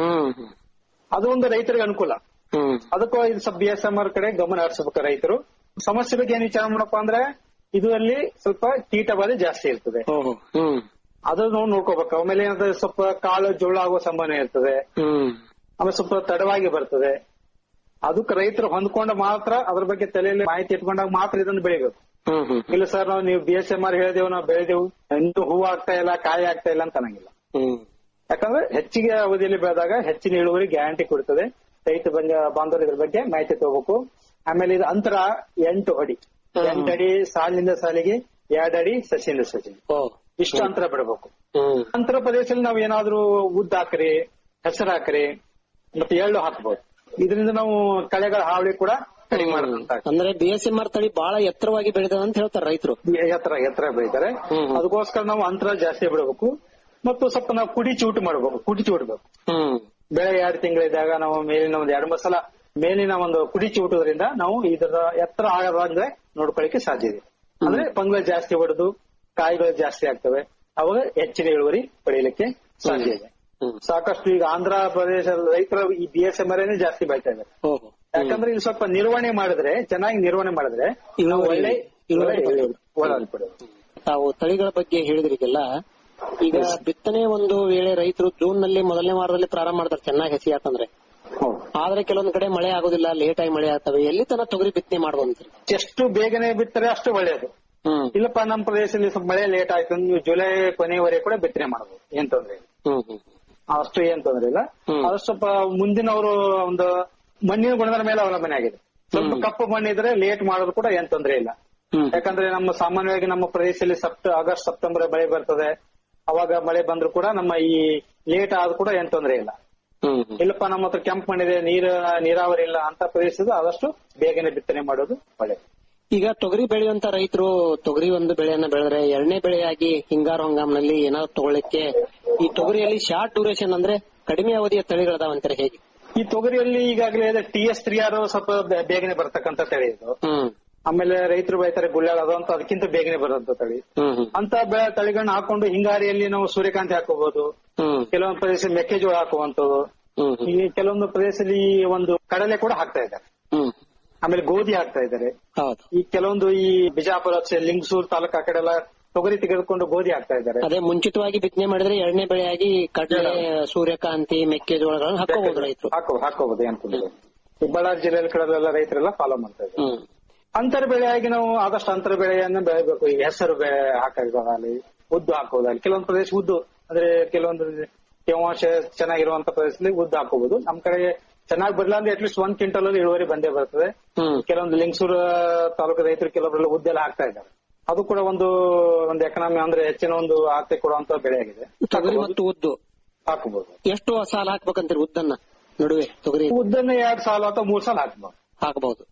ಅದು ಒಂದು ರೈತರಿಗೆ ಅನುಕೂಲ ಅದಕ್ಕೂ ಇದು ಸ್ವಲ್ಪ ಬಿ ಎಸ್ ಎಂ ಆರ್ ಕಡೆ ಗಮನ ಹರಿಸಬೇಕು ರೈತರು ಸಮಸ್ಯೆ ಬಗ್ಗೆ ಏನ್ ವಿಚಾರ ಮಾಡಪ್ಪ ಅಂದ್ರೆ ಇದರಲ್ಲಿ ಸ್ವಲ್ಪ ಕೀಟ ಬಾಧೆ ಜಾಸ್ತಿ ಇರ್ತದೆ ಅದು ನಾವು ನೋಡ್ಕೋಬೇಕು ಆಮೇಲೆ ಏನಾದ್ರೆ ಸ್ವಲ್ಪ ಕಾಳು ಜೋಳ ಆಗುವ ಸಂಭಾವನೆ ಇರ್ತದೆ ಆಮೇಲೆ ಸ್ವಲ್ಪ ತಡವಾಗಿ ಬರ್ತದೆ ಅದಕ್ಕೆ ರೈತರು ಹೊಂದ್ಕೊಂಡ ಮಾತ್ರ ಅದ್ರ ಬಗ್ಗೆ ತಲೆಯಲ್ಲಿ ಮಾಹಿತಿ ಇಟ್ಕೊಂಡಾಗ ಮಾತ್ರ ಇದನ್ನು ಬೆಳಿಬೇಕು ಇಲ್ಲ ಸರ್ ನಾವು ನೀವು ಬಿ ಎಸ್ ಎಂ ಆರ್ ಹೇಳಿದೆವು ನಾವು ಬೆಳೆದೆವು ಇನ್ನೂ ಹೂ ಆಗ್ತಾ ಇಲ್ಲ ಕಾಯಿ ಆಗ್ತಾ ಇಲ್ಲ ಅಂತ ಅನ್ನಂಗಿಲ್ಲ ಯಾಕಂದ್ರೆ ಹೆಚ್ಚಿಗೆ ಅವಧಿಯಲ್ಲಿ ಬೆಳೆದಾಗ ಹೆಚ್ಚಿನ ಇಳುವರಿ ಗ್ಯಾರಂಟಿ ಕೊಡ್ತದೆ ರೈತ ಬಂದ ಬಾಂಧವರು ಇದ್ರ ಬಗ್ಗೆ ಮಾಹಿತಿ ತಗೋಬೇಕು ಆಮೇಲೆ ಇದು ಅಂತರ ಎಂಟು ಅಡಿ ಎಂಟು ಅಡಿ ಸಾಲಿನಿಂದ ಸಾಲಿಗೆ ಎರಡು ಅಡಿ ಸಸಿಯಿಂದ ಸಸಿ ಇಷ್ಟು ಅಂತರ ಬಿಡಬೇಕು ಅಂತರ ಪ್ರದೇಶದಲ್ಲಿ ನಾವು ಏನಾದ್ರೂ ಉದ್ದ ಹಾಕ್ರಿ ಹೆಸರು ಹಾಕ್ರಿ ಮತ್ತೆ ಎಳ್ಳು ಹಾಕ್ಬೋದು ಇದರಿಂದ ನಾವು ಕಳೆಗಳ ಹಾವಳಿ ಕೂಡ ಕಡಿಮೆ ಮಾಡೋದಂತ ಅಂದ್ರೆ ಬಿ ಎಸ್ ಎಂ ಆರ್ ತಳಿ ಬಹಳ ಎತ್ತರವಾಗಿ ಬೆಳೆದವ ಅಂತ ಹೇಳ್ತಾರೆ ರೈತರು ಎತ್ತರ ಎತ್ತರ ಬೆಳಿತಾರೆ ಅದಕ್ಕೋಸ್ಕರ ನಾವು ಅಂತರ ಜಾಸ್ತಿ ಬಿಡಬೇಕು ಮತ್ತು ಸ್ವಲ್ಪ ನಾವು ಕುಡಿ ಚೂಟು ಮಾಡಬೇಕು ಕುಡಿ ಚೂಟ್ಬೇಕು ಬೆಳೆ ಎರಡು ತಿಂಗಳಿದ್ದಾಗ ನಾವು ಮೇಲಿನ ಒಂದು ಎರಡು ಮೂರು ಸಲ ಮೇಲಿನ ಒಂದು ಕುಡಿ ಚೂಟೋದ್ರಿಂದ ನಾವು ಇದರ ಎತ್ತರ ಆಗದಂದ್ರೆ ನೋಡ್ಕೊಳ್ಳಿಕ್ಕೆ ಸಾಧ್ಯ ಇದೆ ಅಂದ್ರೆ ಪಂಗ್ಲ ಜಾಸ್ತಿ ಹೊಡೆದು ಕಾಯಿಗಳು ಜಾಸ್ತಿ ಆಗ್ತವೆ ಅವಾಗ ಹೆಚ್ಚಿನ ಇಳುವರಿ ಪಡೆಯಲಿಕ್ಕೆ ಸಾಧ್ಯ ಇದೆ ಸಾಕಷ್ಟು ಈಗ ಆಂಧ್ರ ಪ್ರದೇಶದ ರೈತರು ಈ ಬಿ ಎಸ್ ಎಂ ಜಾಸ್ತಿ ಬೆಳಿತಾ ಇದ್ದಾರೆ ಯಾಕಂದ್ರೆ ಇಲ್ಲಿ ಸ್ವಲ್ಪ ನಿರ್ವಹಣೆ ಮಾಡಿದ್ರೆ ಚೆನ್ನಾಗಿ ನಿರ್ವಹಣೆ ಮಾಡಿದ್ರೆ ನಾವು ಒಳ್ಳೆ ಇಳುವರಿ ಒಳ್ಳೆ ಪಡೆಯೋದು ತಾವು ತಳಿಗಳ ಬಗ್ಗೆ ಹೇಳಿದ್ರಿಗೆಲ್ಲ ಈಗ ಬಿತ್ತನೆ ಒಂದು ವೇಳೆ ರೈತರು ಜೂನ್ ನಲ್ಲಿ ಮೊದಲನೇ ವಾರದಲ್ಲಿ ಪ್ರಾರಂಭ ಮಾಡ್ತಾರೆ ಚೆನ್ನಾಗಿ ಹಸಿ ಯಾಕಂದ್ರೆ ಆದ್ರೆ ಕೆಲವೊಂದು ಕಡೆ ಮಳೆ ಆಗೋದಿಲ್ಲ ಲೇಟ್ ಆಗಿ ಮಳೆ ಆಗ್ತವೆ ಎಲ್ಲಿ ತನಕ ತೊಗರಿ ಬಿತ್ತನೆ ಮಾಡ್ಬೋದು ಎಷ್ಟು ಬೇಗನೆ ಬಿತ್ತರೆ ಅಷ್ಟು ಒಳ್ಳೆಯದು ಇಲ್ಲಪ್ಪ ನಮ್ಮ ಪ್ರದೇಶದಲ್ಲಿ ಸ್ವಲ್ಪ ಮಳೆ ಲೇಟ್ ಆಯ್ತು ಅಂದ್ರೆ ನೀವು ಜುಲೈ ಕೊನೆಯವರೆಗೆ ಕೂಡ ಬಿತ್ತನೆ ಮಾಡಬಹುದು ಏನ್ ತೊಂದ್ರೆ ಇಲ್ಲ ಅಷ್ಟು ಏನ್ ತೊಂದ್ರೆ ಇಲ್ಲ ಅದು ಸ್ವಲ್ಪ ಮುಂದಿನವರು ಒಂದು ಮಣ್ಣಿನ ಗುಣದ ಮೇಲೆ ಅವಲಂಬನೆ ಆಗಿದೆ ಸ್ವಲ್ಪ ಕಪ್ಪು ಮಣ್ಣಿದ್ರೆ ಲೇಟ್ ಮಾಡೋದು ಕೂಡ ಏನ್ ತೊಂದ್ರೆ ಇಲ್ಲ ಯಾಕಂದ್ರೆ ನಮ್ಮ ಸಾಮಾನ್ಯವಾಗಿ ನಮ್ಮ ಪ್ರದೇಶದಲ್ಲಿ ಸೆಪ್ಟ ಆಗಸ್ಟ್ ಸೆಪ್ಟೆಂಬರ್ ಮಳೆ ಬರ್ತದೆ ಅವಾಗ ಮಳೆ ಬಂದ್ರು ಕೂಡ ನಮ್ಮ ಈ ಲೇಟ್ ಆದ್ರೂ ಕೂಡ ಏನ್ ತೊಂದ್ರೆ ಇಲ್ಲ ಇಲ್ಲಪ್ಪ ನಮ್ಮ ಹತ್ರ ಕೆಂಪು ಮಣ್ಣಿದೆ ನೀರ ನೀರಾವರಿ ಇಲ್ಲ ಅಂತ ಪ್ರದೇಶದ ಆದಷ್ಟು ಬೇಗನೆ ಬಿತ್ತನೆ ಮಾಡೋದು ಒಳ್ಳೇದು ಈಗ ತೊಗರಿ ಬೆಳೆಯುವಂತ ರೈತರು ತೊಗರಿ ಒಂದು ಬೆಳೆಯನ್ನ ಬೆಳೆದ್ರೆ ಎರಡನೇ ಬೆಳೆಯಾಗಿ ಹಿಂಗಾರು ಹಂಗಾಮ್ನಲ್ಲಿ ಏನಾದ್ರು ತಗೊಳ್ಳಿಕ್ಕೆ ಈ ತೊಗರಿಯಲ್ಲಿ ಶಾರ್ಟ್ ಡ್ಯೂರೇಷನ್ ಅಂದ್ರೆ ಕಡಿಮೆ ಅವಧಿಯ ತಳಿಗಳದಾವಂತಾರೆ ಹೇಗೆ ಈ ತೊಗರಿಯಲ್ಲಿ ಈಗಾಗಲೇ ಟಿ ಎಸ್ ತ್ರೀ ಆರ್ ಸ್ವಲ್ಪ ಬೇ- ಬೇಗನೆ ಬರ್ತಕ್ಕಂತ ತಳಿ ಇದು ಆಮೇಲೆ ರೈತರು ಬೆಳಿತಾರೆ ಗುಳ್ಯಾಳ ಅದು ಅಂತ ಅದಕ್ಕಿಂತ ಬೇಗನೆ ಬರುವಂತ ತಳಿ ಅಂತ ಬೆಳೆ ತಳಿಗಳನ್ನ ಹಾಕೊಂಡು ಹಿಂಗಾರಿಯಲ್ಲಿ ನಾವು ಸೂರ್ಯಕಾಂತಿ ಹಾಕೋಬಹುದು ಕೆಲವೊಂದು ಪ್ರದೇಶ ಮೆಕ್ಕೆಜೋಳ ಹಾಕುವಂತದ್ದು ಈ ಕೆಲವೊಂದು ಪ್ರದೇಶದಲ್ಲಿ ಒಂದು ಕಡಲೆ ಕೂಡ ಹಾಕ್ತಾ ಇದ್ದಾರೆ ಆಮೇಲೆ ಗೋಧಿ ಹಾಕ್ತಾ ಇದ್ದಾರೆ ಈ ಕೆಲವೊಂದು ಈ ಬಿಜಾಪುರ ಲಿಂಗಸೂರ್ ತಾಲೂಕು ಆ ಕಡೆ ಎಲ್ಲ ತೊಗರಿ ತೆಗೆದುಕೊಂಡು ಗೋಧಿ ಹಾಕ್ತಾ ಇದ್ದಾರೆ ಅದೇ ಮುಂಚಿತವಾಗಿ ಬಿತ್ತನೆ ಮಾಡಿದ್ರೆ ಎರಡನೇ ಬೆಳೆಯಾಗಿ ಕಡಲೆ ಸೂರ್ಯಕಾಂತಿ ಮೆಕ್ಕೆಜೋಳಗಳನ್ನು ಹಾಕೋಬಹುದು ರೈತರು ಹಾಕೋ ಹಾಕೋಬಹುದು ಏನ್ ತೊಂದ್ರೆ ಇಲ್ಲ. ಈ ಬಳ್ಳಾರಿ ಜಿಲ್ಲೆಯಲ್ಲಿ ಕಡೆಲ್ಲ ರೈತರೆಲ್ಲ ಫಾಲೋ ಮಾಡ್ತಾ ಇದ್ದಾರೆ ಅಂತರ ಬೆಳೆಯಾಗಿ ನಾವು ಆದಷ್ಟು ಅಂತರ ಬೆಳೆಯನ್ನ ಬೆಳಿಬೇಕು ಈಗ ಹೆಸರು ಬೆಳೆ ಹಾಕೋದಾಗಲಿ ಉದ್ದು ಹಾಕೋದಾಗಲಿ ಕೆಲವೊಂದು ಪ್ರದೇಶ ಉದ್ದು ಅಂದ್ರೆ ಕೆಲವೊಂದು ತೇವಾಂಶ ಚೆನ್ನಾಗಿರುವಂತ ಪ್ರದೇಶದಲ್ಲಿ ಉದ್ದು ಹಾಕೋಬಹುದು ನಮ್ ಕಡೆ ಚೆನ್ನಾಗಿ ಬರ್ಲಿಲ್ಲ ಅಂದ್ರೆ ಅಟ್ಲೀಸ್ಟ್ ಒಂದ್ ಕ್ವಿಂಟಲ್ ಅಲ್ಲಿ ಇಳುವರಿ ಬಂದೇ ಬರ್ತದೆ ಕೆಲವೊಂದು ಲಿಂಗಸೂರು ತಾಲೂಕು ರೈತರು ಕೆಲವೊಬ್ರೆಲ್ಲ ಉದ್ದೆಲ್ಲ ಹಾಕ್ತಾ ಇದ್ದಾರೆ ಅದು ಕೂಡ ಒಂದು ಒಂದು ಎಕನಾಮಿ ಅಂದ್ರೆ ಹೆಚ್ಚಿನ ಒಂದು ಆರ್ಥಿಕ ಕೊಡುವಂತ ಬೆಳೆಯಾಗಿದೆ ತೊಗರಿ ಮತ್ತು ಉದ್ದು ಹಾಕಬಹುದು ಎಷ್ಟು ಸಾಲ ಹಾಕ್ಬೇಕಂತೀರಿ ಉದ್ದನ್ನ ನಡುವೆ ತೊಗರಿ ಉದ್ದನ್ನ ಎರಡ್ ಸಾಲ ಅಥವಾ ಮೂರ್ ಸಾಲ ಹಾಕ್ಬೋದು ಹಾಕಬಹುದು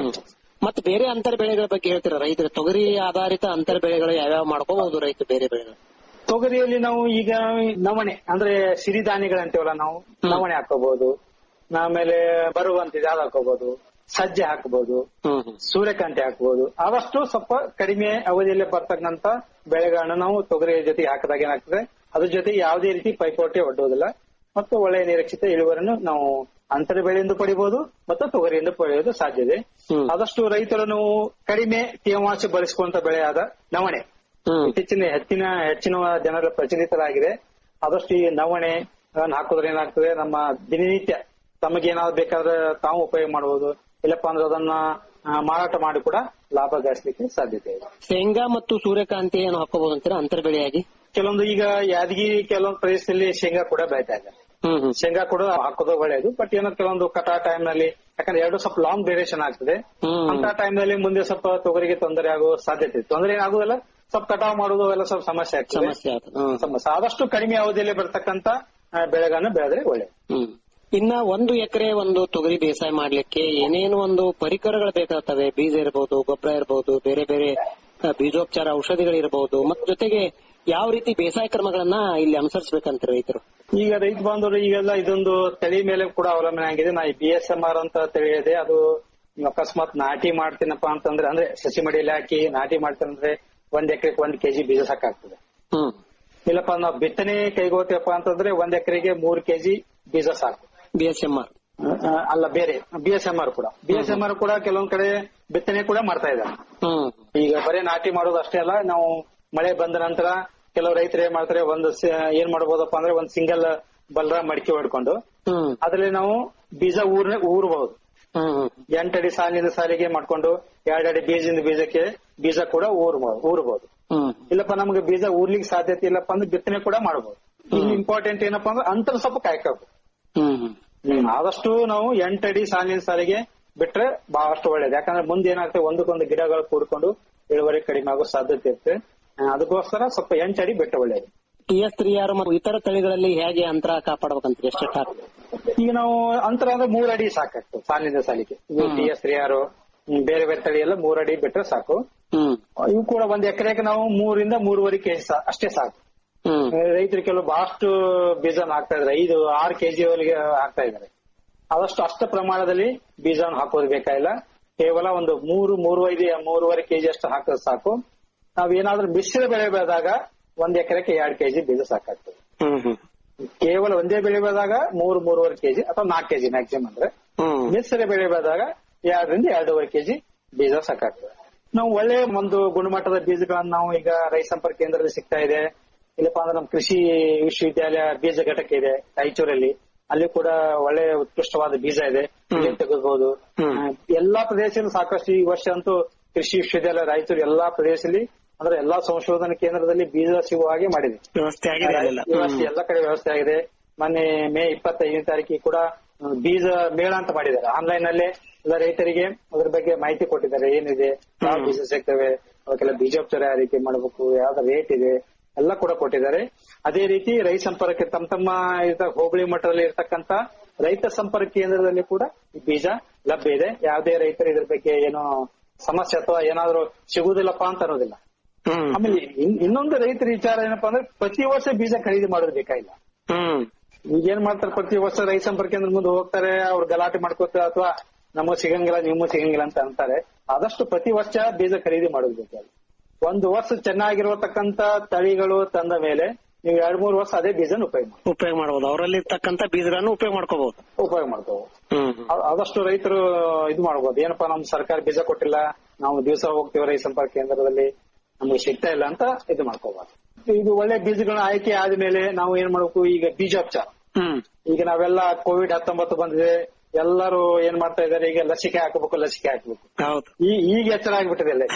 ಮತ್ತೆ ಬೇರೆ ಅಂತರ ಬೆಳೆಗಳ ಬಗ್ಗೆ ಹೇಳ್ತೀರಾ ರೈತರು ತೊಗರಿ ಆಧಾರಿತ ಅಂತರ ಬೆಳೆಗಳು ಯಾವ್ಯಾವ ಮಾಡ್ಕೋಬಹುದು ರೈತರು ಬೇರೆ ಬೆಳೆಗಳು ತೊಗರಿಯಲ್ಲಿ ನಾವು ಈಗ ನವಣೆ ಅಂದ್ರೆ ಸಿರಿಧಾನ್ಯಗಳಂತೀವಲ್ಲ ನಾವು ನವಣೆ ಹಾಕೋಬಹುದು ಆಮೇಲೆ ಬರುವಂತಿದೆ ಅದು ಹಾಕೋಬಹುದು ಸಜ್ಜೆ ಹಾಕಬಹುದು ಸೂರ್ಯಕಾಂತಿ ಹಾಕಬಹುದು ಆದಷ್ಟು ಸ್ವಲ್ಪ ಕಡಿಮೆ ಅವಧಿಯಲ್ಲಿ ಬರ್ತಕ್ಕಂತ ಬೆಳೆಗಳನ್ನ ನಾವು ತೊಗರಿ ಜೊತೆಗೆ ಹಾಕಿದಾಗ ಏನಾಗ್ತದೆ ಅದ್ರ ಜೊತೆ ಯಾವುದೇ ರೀತಿ ಪೈಪೋಟಿ ಒಡ್ಡುವುದಿಲ್ಲ ಮತ್ತು ಒಳ್ಳೆಯ ನಿರೀಕ್ಷಿತ ಇಳುವರಿಯನ್ನು ನಾವು ಅಂತರ ಬೆಳೆಯಿಂದ ಪಡಿಬಹುದು ಮತ್ತು ತೊಗರಿಯಿಂದ ಪಡೆಯೋದು ಸಾಧ್ಯ ಇದೆ ಆದಷ್ಟು ರೈತರು ನಾವು ಕಡಿಮೆ ತೇವಾಂಶ ಬಳಸಿಕೊಂತ ಬೆಳೆಯಾದ ನವಣೆ ಇತ್ತೀಚಿನ ಹೆಚ್ಚಿನ ಹೆಚ್ಚಿನ ಜನರ ಪ್ರಚಲಿತರಾಗಿದೆ ಆದಷ್ಟು ಈ ನವಣೆ ಅದನ್ನ ಹಾಕೋದ್ರೆ ಏನಾಗ್ತದೆ ನಮ್ಮ ದಿನನಿತ್ಯ ತಮಗೇನಾದ್ರು ಬೇಕಾದ್ರೆ ತಾವು ಉಪಯೋಗ ಮಾಡಬಹುದು ಇಲ್ಲಪ್ಪ ಅಂದ್ರೆ ಅದನ್ನ ಆ, ಮಾರಾಟ ಮಾಡಿ ಕೂಡ ಲಾಭ ಗಳಿಸಲಿಕ್ಕೆ ಸಾಧ್ಯತೆ ಇದೆ ಶೇಂಗಾ ಮತ್ತು ಸೂರ್ಯಕಾಂತಿ ಏನು ಹಾಕೋಬಹುದು ಅಂತೀರಾ ಅಂತರ ಬೆಳೆಯಾಗಿ ಕೆಲವೊಂದು ಈಗ ಯಾದಗಿರಿ ಕೆಲವೊಂದು ಪ್ರದೇಶದಲ್ಲಿ ಶೇಂಗಾ ಕೂಡ ಬೆಳಿತಾ ಇದ್ದಾರೆ ಶೇಂಗಾ ಕೂಡ ಹಾಕೋದು ಒಳ್ಳೆಯದು ಬಟ್ ಏನೋ ಕೆಲವೊಂದು ಕಟಾ ಟೈಮ್ ನಲ್ಲಿ ಯಾಕಂದ್ರೆ ಎರಡು ಸ್ವಲ್ಪ ಲಾಂಗ್ ಡ್ಯೂರೇಷನ್ ಆಗ್ತದೆ ಅಂತ ಟೈಮ್ ನಲ್ಲಿ ಮುಂದೆ ಸ್ವಲ್ಪ ತೊಗರಿಗೆ ತೊಂದರೆ ಆಗೋ ಸಾಧ್ಯತೆ ಇದೆ ತೊಂದರೆ ಆಗುದಿಲ್ಲ ಸ್ವಲ್ಪ ಕಟಾವ್ ಮಾಡೋದು ಅವೆಲ್ಲ ಸ್ವಲ್ಪ ಸಮಸ್ಯೆ ಆಗ್ತದೆ ಸಮಸ್ಯೆ ಆಗ್ತದೆ. ಹ್ಮ್. ಸಮಸ್ಯೆ ಆದಷ್ಟು ಕಡಿಮೆ ಅವಧಿಯಲ್ಲಿ ಬರ್ತಕ್ಕಂತ ಆ, ಬೆಳೆಗಳನ್ನ ಬೆಳೆದ್ರೆ ಒಳ್ಳೆ ಹ್ಮ್ ಇನ್ನ ಒಂದು ಎಕರೆ ಒಂದು ತೊಗರಿ ಬೇಸಾಯ ಮಾಡ್ಲಿಕ್ಕೆ ಏನೇನು ಒಂದು ಪರಿಕರಗಳು ಬೇಕಾಗ್ತವೆ ಬೀಜ ಇರಬಹುದು ಗೊಬ್ಬರ ಇರಬಹುದು ಬೇರೆ ಬೇರೆ ಆ, ಬೀಜೋಪಚಾರ ಔಷಧಿಗಳಿರಬಹುದು ಮತ್ತು ಜೊತೆಗೆ ಯಾವ ರೀತಿ ಬೇಸಾಯ ಕ್ರಮಗಳನ್ನ ಇಲ್ಲಿ ಅನುಸರಿಸಬೇಕಂತ ರೈತರು ಈಗ ರೈತ ಬಾಂಧವರು ಈಗೆಲ್ಲ ಇದೊಂದು ತಳಿ ಮೇಲೆ ಕೂಡ ಅವಲಂಬನೆ ಆಗಿದೆ ನಾ ಬಿ ಎಸ್ ಎಂ ಆರ್ ಅಂತ ತಳಿ ಇದೆ ಅದು ನೀವು ಅಕಸ್ಮಾತ್ ನಾಟಿ ಮಾಡ್ತೀನಪ್ಪ ಅಂತಂದ್ರೆ ಅಂದ್ರೆ ಸಸಿ ಮಡಿಯಲ್ಲಿ ಹಾಕಿ ನಾಟಿ ಮಾಡ್ತೀನಂದ್ರೆ ಒಂದ್ ಎಕರೆಗೆ ಒಂದ್ ಕೆಜಿ ಬೀಜ ಸಾಕಾಗ್ತದೆ ಹ್ಮ್ ಇಲ್ಲಪ್ಪ ನಾವು ಬಿತ್ತನೆ ಕೈಗೊಳ್ತೀವಪ್ಪ ಅಂತಂದ್ರೆ ಒಂದ್ ಎಕರೆಗೆ ಮೂರ್ ಕೆಜಿ ಬೀಜ ಸಾಕು ಬಿ ಎಸ್ ಎಂ ಆರ್ ಆ, ಅಲ್ಲ ಬೇರೆ ಬಿ ಎಸ್ ಎಂ ಆರ್ ಕೂಡ ಬಿ ಎಸ್ ಎಂ ಆರ್ ಕೂಡ ಕೆಲವೊಂದ್ ಕಡೆ ಬಿತ್ತನೆ ಕೂಡ ಮಾಡ್ತಾ ಇದ್ದಾರೆ ಹ್ಮ್ ಈಗ ಬರೀ ನಾಟಿ ಮಾಡೋದು ಅಷ್ಟೇ ಅಲ್ಲ ನಾವು ಮಳೆ ಬಂದ ನಂತರ ಕೆಲವು ರೈತರು ಏನ್ ಮಾಡ್ತಾರೆ ಒಂದು ಸ- ಏನ್ ಮಾಡ್ಬೋದಪ್ಪ ಅಂದ್ರೆ ಒಂದ್ ಸಿಂಗಲ್ ಬಲ್ರ ಮಡಿಕೆ ಹೊಡ್ಕೊಂಡು ಹ್ಮ್ ಅದ್ರಲ್ಲಿ ನಾವು ಬೀಜ ಊರ್ ಊರ್ಬಹುದು ಹ್ಮ್ ಎಂಟಡಿ ಸಾಲಿನ ಸಾಲಿಗೆ ಮಾಡ್ಕೊಂಡು ಎರಡಡಿ ಬೀಜದಿಂದ ಬೀಜಕ್ಕೆ ಬೀಜ ಕೂಡ ಊರ್ಬಹುದು ಊರ್ಬಹುದು ಹ್ಮ್ ಇಲ್ಲಪ್ಪ ನಮ್ಗೆ ಬೀಜ ಊರ್ಲಿಕ್ಕೆ ಸಾಧ್ಯತೆ ಇಲ್ಲಪ್ಪ ಅಂದ್ರೆ ಬಿತ್ತನೆ ಕೂಡ ಮಾಡಬಹುದು ಇಲ್ಲಿ ಇಂಪಾರ್ಟೆಂಟ್ ಏನಪ್ಪಾ ಅಂದ್ರೆ ಅಂತರ ಸ್ವಲ್ಪ ಕಾಯ್ಕೋಬೇಕು ಹ್ಮ್ ಹ್ಮ್ ಆದಷ್ಟು ನಾವು ಎಂಟಡಿ ಸಾಲಿನ ಸಾಲಿಗೆ ಬಿಟ್ರೆ ಬಹಳಷ್ಟು ಒಳ್ಳೇದು ಯಾಕಂದ್ರೆ ಮುಂದೆ ಏನಾಗ್ತದೆ ಒಂದಕ್ಕೊಂದು ಗಿಡಗಳು ಕೂಡ್ಕೊಂಡು ಇಳುವರಿ ಕಡಿಮೆ ಆಗೋ ಸಾಧ್ಯತೆ ಇರುತ್ತೆ ಆ, ಅದಕ್ಕೋಸ್ಕರ ಸ್ವಲ್ಪ ಎಂಟಡಿ ಬಿಟ್ರೆ ಒಳ್ಳೇದು ಟಿ ಎಸ್ ತ್ರೀ ಆರ್ ಮತ್ತು ಇತರ ತಳಿಗಳಲ್ಲಿ ಹೇಗೆ ಅಂತರ ಕಾಪಾಡಬೇಕಂತ ಎಷ್ಟು ಹಾಕ್ಬೇಕು ಈಗ ನಾವು ಅಂತರ ಅಂದ್ರೆ ಮೂರ್ ಅಡಿ ಸಾಕಾಗ್ತದೆ ಸಾಲಿನ ಸಾಲಿಗೆ ಟಿ ಎಸ್ ಯಾರು ಬೇರೆ ಬೇರೆ ತಳಿ ಎಲ್ಲ ಮೂರ್ ಅಡಿ ಬಿಟ್ರೆ ಸಾಕು ಹ್ಮ್ ಇವು ಕೂಡ ಒಂದ್ ಎಕರೆಗೆ ನಾವು ಮೂರಿಂದ ಮೂರುವರೆ ಕೆಜಿ ಅಷ್ಟೇ ಸಾಕು ಹ್ಮ್ ರೈತರು ಕೆಲವು ಬಹಳಷ್ಟು ಬೀಜನ ಹಾಕ್ತಾ ಇದಾರೆ ಐದು ಆರು ಕೆಜಿ ವರೆಗೆ ಹಾಕ್ತಾ ಇದಾರೆ ಆದಷ್ಟು ಅಷ್ಟ ಪ್ರಮಾಣದಲ್ಲಿ ಬೀಜವನ್ನು ಹಾಕೋದು ಬೇಕಾಗಿಲ್ಲ ಕೇವಲ ಒಂದು ಮೂರು ಮೂರುವರೆ ಮೂರುವರೆ ಕೆಜಿ ಅಷ್ಟು ಹಾಕೋದು ಸಾಕು ನಾವೇನಾದ್ರೂ ಮಿಶ್ರ ಬೆಳೆ ಬೆಳೆದಾಗ ಒಂದ್ ಎಕರೆಗೆ ಎರಡ್ ಕೆಜಿ ಬೀಜ ಸಾಕಾಗ್ತದೆ ಹ್ಮ್ ಹ್ಮ್ ಕೇವಲ ಒಂದೇ ಬೆಳೆ ಬೆಳೆದಾಗ ಮೂರು ಮೂರುವರೆ ಕೆಜಿ ಅಥವಾ ನಾಲ್ಕು ಕೆಜಿ ಮ್ಯಾಕ್ಸಿಮಮ್ ಅಂದ್ರೆ ಹ್ಮ್ ಮಿಶ್ರ ಬೆಳೆ ಬೆಳೆದಾಗ ಎರಡರಿಂದ ಎರಡೂವರೆ ಕೆಜಿ ಬೀಜ ಸಾಕಾಗ್ತದೆ ನಾವು ಒಳ್ಳೆ ಒಂದು ಗುಣಮಟ್ಟದ ಬೀಜಗಳನ್ನ ನಾವು ಈಗ ರೈತ ಸಂಪರ್ಕ ಕೇಂದ್ರದಲ್ಲಿ ಸಿಗ್ತಾ ಇದೆ ಇಲ್ಲಪ್ಪ ಅಂದ್ರೆ ನಮ್ಮ ಕೃಷಿ ವಿಶ್ವವಿದ್ಯಾಲಯ ಬೀಜ ಘಟಕ ಇದೆ ರಾಯಚೂರಲ್ಲಿ ಅಲ್ಲಿ ಕೂಡ ಒಳ್ಳೆ ಉತ್ಕೃಷ್ಟವಾದ ಬೀಜ ಇದೆ ಇಲ್ಲಿ ತೆಗೆದುಬಹುದು ಎಲ್ಲಾ ಪ್ರದೇಶದಲ್ಲಿ ಸಾಕಷ್ಟು ಈ ವರ್ಷ ಅಂತೂ ಕೃಷಿ ವಿಶ್ವವಿದ್ಯಾಲಯ ರಾಯಚೂರು ಎಲ್ಲಾ ಪ್ರದೇಶದಲ್ಲಿ ಅಂದ್ರೆ ಎಲ್ಲಾ ಸಂಶೋಧನಾ ಕೇಂದ್ರದಲ್ಲಿ ಬೀಜ ಸಿಗುವ ಹಾಗೆ ಮಾಡಿದೆ ವ್ಯವಸ್ಥೆ ಆಗಿದೆ ಅಲ್ಲೆಲ್ಲ. ವ್ಯವಸ್ಥೆ ಎಲ್ಲ ಕಡೆ ವ್ಯವಸ್ಥೆ ಆಗಿದೆ ಮೊನ್ನೆ ಮೇ ಇಪ್ಪತ್ತೈದನೇ ತಾರೀಕಿಗೆ ಕೂಡ ಆ, ಬೀಜ ಮೇಳ ಅಂತ ಮಾಡಿದ್ದಾರೆ ಆನ್ಲೈನ್ ನಲ್ಲೇ ಎಲ್ಲ ರೈತರಿಗೆ ಅದ್ರ ಬಗ್ಗೆ ಮಾಹಿತಿ ಕೊಟ್ಟಿದ್ದಾರೆ ಏನಿದೆ ಯಾವ ಬೀಜ ಸಿಗ್ತವೆ ಅವಕ್ಕೆಲ್ಲ ಬೀಜೋಪಚಾರ ಯಾವ ರೀತಿ ಮಾಡಬೇಕು ಯಾವ್ದು ರೇಟ್ ಇದೆ ಎಲ್ಲ ಕೂಡ ಕೊಟ್ಟಿದ್ದಾರೆ ಅದೇ ರೀತಿ ರೈತ ಸಂಪರ್ಕ ತಮ್ಮ ತಮ್ಮ ಇರ್ತ- ಹೋಬಳಿ ಮಟ್ಟದಲ್ಲಿ ಇರ್ತಕ್ಕಂತ ರೈತ ಸಂಪರ್ಕ ಕೇಂದ್ರದಲ್ಲಿ ಕೂಡ ಈ ಬೀಜ ಲಭ್ಯ ಇದೆ ಯಾವುದೇ ರೈತರು ಇದ್ರ ಬಗ್ಗೆ ಏನೋ ಸಮಸ್ಯೆ ಅಥವಾ ಏನಾದ್ರು ಸಿಗುದಿಲ್ಲಪ್ಪ ಅಂತ ಅನ್ನೋದಿಲ್ಲ ಆಮೇಲೆ ಇನ್- ಇನ್ನೊಂದು ರೈತರ ವಿಚಾರ ಏನಪ್ಪಾ ಅಂದ್ರೆ ಪ್ರತಿ ವರ್ಷ ಬೀಜ ಖರೀದಿ ಮಾಡೋದು ಬೇಕಾಗಿಲ್ಲ ಹ್ಮ್ ಈಗ ಏನ್ ಮಾಡ್ತಾರೆ ಪ್ರತಿ ವರ್ಷ ರೈತ ಸಂಪರ್ಕ ಕೇಂದ್ರ ಮುಂದೆ ಹೋಗ್ತಾರೆ ಅವ್ರು ಗಲಾಟೆ ಮಾಡ್ಕೋತಾರೆ ಅಥವಾ ನಮಗ್ ಸಿಗಂಗಿಲ್ಲ ನಿಮಗ್ ಸಿಗಂಗಿಲ್ಲ ಅಂತ ಅಂತಾರೆ ಆದಷ್ಟು ಪ್ರತಿ ವರ್ಷ ಬೀಜ ಖರೀದಿ ಮಾಡೋದು ಬೇಕಾಗಿಲ್ಲ ಒಂದು ವರ್ಷ ಚೆನ್ನಾಗಿರತಕ್ಕಂತ ತಳಿಗಳು ತಂದ ಮೇಲೆ ನೀವು ಎರಡ್ ಮೂರು ವರ್ಷ ಅದೇ ಬೀಜನ ಉಪಯೋಗ ಮಾಡಿ ಉಪಯೋಗ ಮಾಡಬಹುದು ಅವರಲ್ಲಿ ಇರ್ತಕ್ಕಂತ ಬೀಜಗಳನ್ನು ಉಪಯೋಗ ಮಾಡ್ಕೋಬಹುದು ಉಪಯೋಗ ಮಾಡ್ಕೋಬಹುದು ಹ್ಮ್ ಆ- ಆದಷ್ಟು ರೈತರು ಇದು ಮಾಡ್ಬೋದು ಏನಪ್ಪಾ ನಮ್ ಸರ್ಕಾರ ಬೀಜ ಕೊಟ್ಟಿಲ್ಲ ನಾವು ದಿವಸ ಹೋಗ್ತೀವಿ ರೈತ ಸಂಪರ್ಕ ಕೇಂದ್ರದಲ್ಲಿ ನಮಗೆ ಸಿಗ್ತಾ ಇಲ್ಲ ಅಂತ ಇದು ಮಾಡ್ಕೋಬಾರ್ದು ಇದು ಒಳ್ಳೆ ಬೀಜಗಳನ್ನ ಆಯ್ಕೆ ಆದ್ಮೇಲೆ ನಾವು ಏನ್ ಮಾಡ್ಬೇಕು ಈಗ ಬೀಜೋಪಚಾರ ಹ್ಮ್ ಈಗ ನಾವೆಲ್ಲ ಕೋವಿಡ್ ಹತ್ತೊಂಬತ್ತು ಬಂದಿದೆ ಎಲ್ಲರೂ ಏನ್ ಮಾಡ್ತಾ ಇದಾರೆ ಈಗ ಲಸಿಕೆ ಹಾಕಬೇಕು ಲಸಿಕೆ ಹಾಕಬೇಕು ಹೌದು ಈ ಈಗ ಎಚ್ಚರ ಆಗ್ಬಿಟ್ಟಿದೆ ಎಲ್ಲ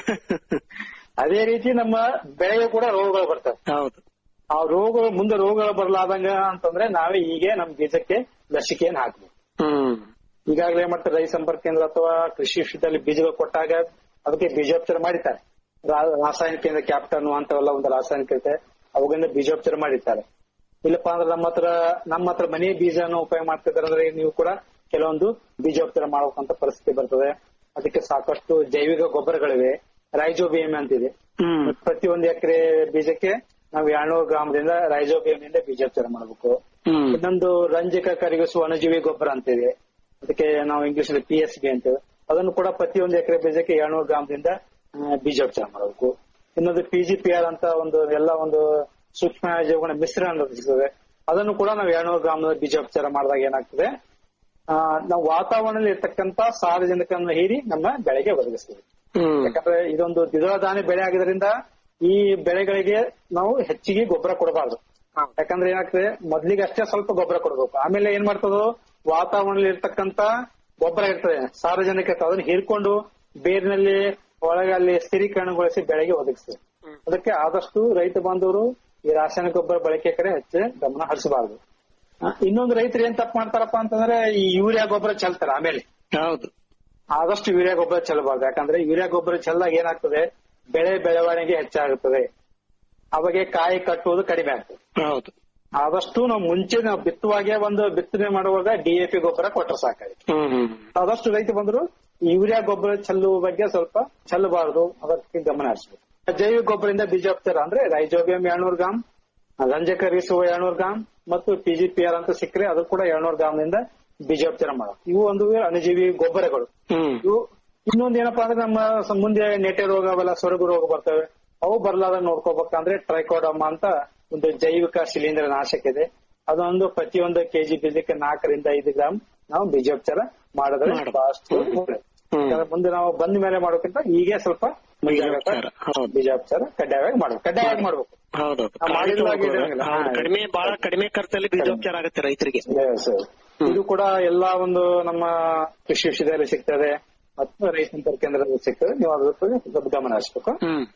ಅದೇ ರೀತಿ ನಮ್ಮ ಬೆಳೆಗೆ ಕೂಡ ರೋಗಗಳು ಬರ್ತವೆ ಹೌದು ಆ ರೋಗ ಮುಂದೆ ರೋಗಗಳು ಬರಲಾದಂಗ ಅಂತಂದ್ರೆ ನಾವೇ ಹೀಗೆ ನಮ್ ಬೀಜಕ್ಕೆ ಲಸಿಕೆಯನ್ನು ಹಾಕ್ಬೇಕು ಹ್ಮ್ ಈಗಾಗಲೇ ಏನ್ ಮಾಡ್ತಾರೆ ರೈತ ಸಂಪರ್ಕ ಕೇಂದ್ರ ಅಥವಾ ಕೃಷಿ ವಿಶ್ವದಲ್ಲಿ ಬೀಜಗಳು ಕೊಟ್ಟಾಗ ಅದಕ್ಕೆ ಬೀಜೋಪಚಾರ ಮಾಡಿದ್ದಾರೆ ರಾ- ರಾಸಾಯನಿಕ ಕೇಂದ್ರ ಕ್ಯಾಪ್ಟನ್ ಅಂತವೆಲ್ಲ ಒಂದು ರಾಸಾಯನಿಕ ಇರುತ್ತೆ ಅವುಗಳಿಂದ ಬೀಜೋಪಚಾರ ಮಾಡಿರ್ತಾರೆ ಇಲ್ಲಪ್ಪ ಅಂದ್ರೆ ನಮ್ಮ ಹತ್ರ ನಮ್ಮ ಹತ್ರ ಮನೆ ಬೀಜನ ಉಪಯೋಗ ಮಾಡ್ತಿದ್ದಾರೆ ಅಂದ್ರೆ ನೀವು ಕೂಡ ಕೆಲವೊಂದು ಬೀಜೋಪಚಾರ ಮಾಡ್ಬೇಕಂತ ಪರಿಸ್ಥಿತಿ ಬರ್ತದೆ ಅದಕ್ಕೆ ಸಾಕಷ್ಟು ಜೈವಿಕ ಗೊಬ್ಬರಗಳಿವೆ ರೈಜೋಬಿಯಂ ಅಂತಿದೆ ಪ್ರತಿಯೊಂದು ಎಕರೆ ಬೀಜಕ್ಕೆ ನಾವು ಎರಡ್ನೂರು ಗ್ರಾಮದಿಂದ ರೈಜೋಬಿಯಂ ಇಂದ ಬೀಜೋಪಚಾರ ಮಾಡಬೇಕು ಇನ್ನೊಂದು ರಂಜಕ ಕರಗಿಸುವ ಅಣುಜೀವಿ ಗೊಬ್ಬರ ಅಂತಿದೆ ಅದಕ್ಕೆ ನಾವು ಇಂಗ್ಲಿಷ್ ಪಿ ಎಸ್ ಬಿ ಅಂತೇವೆ ಅದನ್ನು ಕೂಡ ಪ್ರತಿಯೊಂದು ಎಕರೆ ಬೀಜಕ್ಕೆ ಎರಡ್ನೂರು ಗ್ರಾಮದಿಂದ ಆ, ಬೀಜೋಪಚಾರ ಮಾಡಬೇಕು ಇನ್ನೊಂದು ಪಿ ಜಿ ಪಿ ಆರ್ ಅಂತ ಒಂದು ಎಲ್ಲ ಒಂದು ಸೂಕ್ಷ್ಮ ಜೀವಗಳ ಮಿಶ್ರಣ ಸಿಗ್ತದೆ ಅದನ್ನು ಕೂಡ ನಾವು ಎರಡ್ನೂರು ಗ್ರಾಮದ ಬೀಜೋಪಚಾರ ಮಾಡಿದಾಗ ಏನಾಗ್ತದೆ ಆ, ನಾವು ವಾತಾವರಣದಲ್ಲಿ ಇರ್ತಕ್ಕಂತ ಸಾರ್ವಜನಿಕವನ್ನು ಹೀರಿ ನಮ್ಮ ಬೆಳೆಗೆ ಒದಗಿಸ್ತದೆ ಯಾಕಂದ್ರೆ ಇದೊಂದು ದ್ವಿದಳ ಧಾನ್ಯ ಬೆಳೆ ಆಗಿದ್ರಿಂದ ಈ ಬೆಳೆಗಳಿಗೆ ನಾವು ಹೆಚ್ಚಿಗೆ ಗೊಬ್ಬರ ಕೊಡಬಾರ್ದು ಯಾಕಂದ್ರೆ ಏನಾಗ್ತದೆ ಮೊದ್ಲಿಗೆ ಅಷ್ಟೇ ಸ್ವಲ್ಪ ಗೊಬ್ಬರ ಕೊಡಬೇಕು ಆಮೇಲೆ ಏನ್ ಮಾಡ್ತದೋ ವಾತಾವರಣದಲ್ಲಿ ಇರ್ತಕ್ಕಂತ ಗೊಬ್ಬರ ಇರ್ತದೆ ಸಾರ್ವಜನಿಕ ಇರ್ತದೆ ಅದನ್ನ ಹೀರ್ಕೊಂಡು ಬೇರಿನಲ್ಲಿ ಒಳಗೆ ಅಲ್ಲಿ ಸ್ಥಿರೀಕರಣಗೊಳಿಸಿ ಬೆಳೆಗೆ ಒದಗಿಸ್ತದೆ ಅದಕ್ಕೆ ಆದಷ್ಟು ರೈತ ಬಾಂಧವರು ಈ ರಾಸಾಯನಿಕ ಗೊಬ್ಬರ ಬಳಕೆ ಕಡೆ ಹೆಚ್ಚು ಗಮನ ಹರಿಸಬಾರದು ಆ, ಇನ್ನೊಂದು ರೈತರು ಏನ್ ತಪ್ಪು ಮಾಡ್ತಾರಪ್ಪ ಅಂತಂದ್ರೆ ಈ ಯೂರಿಯಾ ಗೊಬ್ಬರ ಚೆಲ್ತಾರೆ ಆಮೇಲೆ ಹೌದು ಆದಷ್ಟು ಯೂರಿಯಾ ಗೊಬ್ಬರ ಚೆಲ್ಲಬಾರ್ದು ಯಾಕಂದ್ರೆ ಯೂರಿಯಾ ಗೊಬ್ಬರ ಚೆಲ್ಲಾಗ ಏನಾಗ್ತದೆ ಬೆಳೆ ಬೆಳವಣಿಗೆ ಹೆಚ್ಚಾಗುತ್ತದೆ ಅವಾಗೆ ಕಾಯಿ ಕಟ್ಟುವುದು ಕಡಿಮೆ ಆಗ್ತದೆ ಹೌದು ಆದಷ್ಟು ನಾವು ಮುಂಚೆ ನಾವು ಬಿತ್ತುವಾಗೆ ಒಂದು ಬಿತ್ತನೆ ಮಾಡುವಾಗ ಡಿಎಪಿ ಗೊಬ್ಬರ ಕೊಟ್ಟರೆ ಸಾಕಾಗುತ್ತೆ ಹ್ಮ್ ಹ್ಮ್ ಆದಷ್ಟು ರೈತ ಬಂದ್ರು ಯೂರಿಯಾ ಗೊಬ್ಬರ ಚೆಲ್ಲುವ ಬಗ್ಗೆ ಸ್ವಲ್ಪ ಚೆಲ್ಲಬಾರದು ಅದಕ್ಕೆ ಗಮನ ಹರಿಸಬೇಕು ಜೈವಿಕ ಗೊಬ್ಬರದಿಂದ ಬೀಜೋಪಚಾರ ಅಂದ್ರೆ ರೈಜೋಬಿಯಂ ಎರಡ್ನೂರು ಗ್ರಾಮ್ ರಂಜಕ ರೀಸುವ ಎರಡ್ನೂರು ಗ್ರಾಮ್ ಮತ್ತು ಪಿಜಿಪಿಆರ್ ಅಂತ ಸಿಕ್ಕರೆ ಅದು ಕೂಡ ಎರಡ್ನೂರು ಗ್ರಾಮ್ನಿಂದ ಬೀಜೋಪಚಾರ ಮಾಡೋದು ಇವು ಒಂದು ಅಣುಜೀವಿ ಗೊಬ್ಬರಗಳು ಇವು ಇನ್ನೊಂದ್ ಏನಪ್ಪಾ ಅಂದ್ರೆ ನಮ್ಮ ಸ- ಮುಂದೆ ನೆಟೆ ರೋಗ ಅವೆಲ್ಲ ಸೊರಗು ರೋಗ ಬರ್ತವೆ ಅವು ಬರ್ಲಾದ ನೋಡ್ಕೋಬೇಕಂದ್ರೆ ಟ್ರೈಕೋಡಮ ಅಂತ ಒಂದು ಜೈವಿಕ ಶಿಲೀಂಧ್ರ ನಾಶಕ ಇದೆ ಅದೊಂದು ಪ್ರತಿಯೊಂದು ಕೆಜಿ ಬೀಜಕ್ಕೆ ನಾಲ್ಕರಿಂದ ಐದು ಗ್ರಾಮ್ ನಾವು ಬೀಜೋಪಚಾರ ಮಾಡಿದ್ರೆ ಬಹಳಷ್ಟು ಒಳ್ಳೆದು. ಯಾಕಂದ್ರೆ ಮುಂದೆ ನಾವು ಬಂದ ಮೇಲೆ ಮಾಡೋಕ್ಕಿಂತ ಈಗೇ ಸ್ವಲ್ಪ ಮುಂಜಾಗ್ರತಾ ಬೀಜೋಪಚಾರ ಕಡ್ಡಾಯವಾಗಿ ಮಾಡ್ಬೇಕು ಕಡ್ಡಾಯವಾಗಿ ಮಾಡ್ಬೇಕು ಹೌದೌದು ನಾವು ಮಾಡಿಲ್ದಾಗ ಇದಂಗಿಲ್ಲ. ಹೌದು, ಹಾ. ಕಡಿಮೆ ಬಹಳ ಕಡಿಮೆ ಖರ್ಚಲ್ಲಿ ಬೀಜೋಪಚಾರ ಆಗುತ್ತೆ ರೈತರಿಗೆ Yes, sir. ಇದು ಕೂಡ ಎಲ್ಲಾ ಒಂದು ನಮ್ಮ ಕೃಷಿ ವಿಷಯದಲ್ಲಿ ಸಿಗ್ತದೆ ಮತ್ತು ರೈತ ಸಂಪರ್ಕ ಕೇಂದ್ರದಲ್ಲಿ ಸಿಗ್ತದೆ ನೀವು ಅದ್ರ ಬಗ್ಗೆ ಸ್ವಲ್ಪ ಗಮನ ಹರಿಸ್ಬೇಕು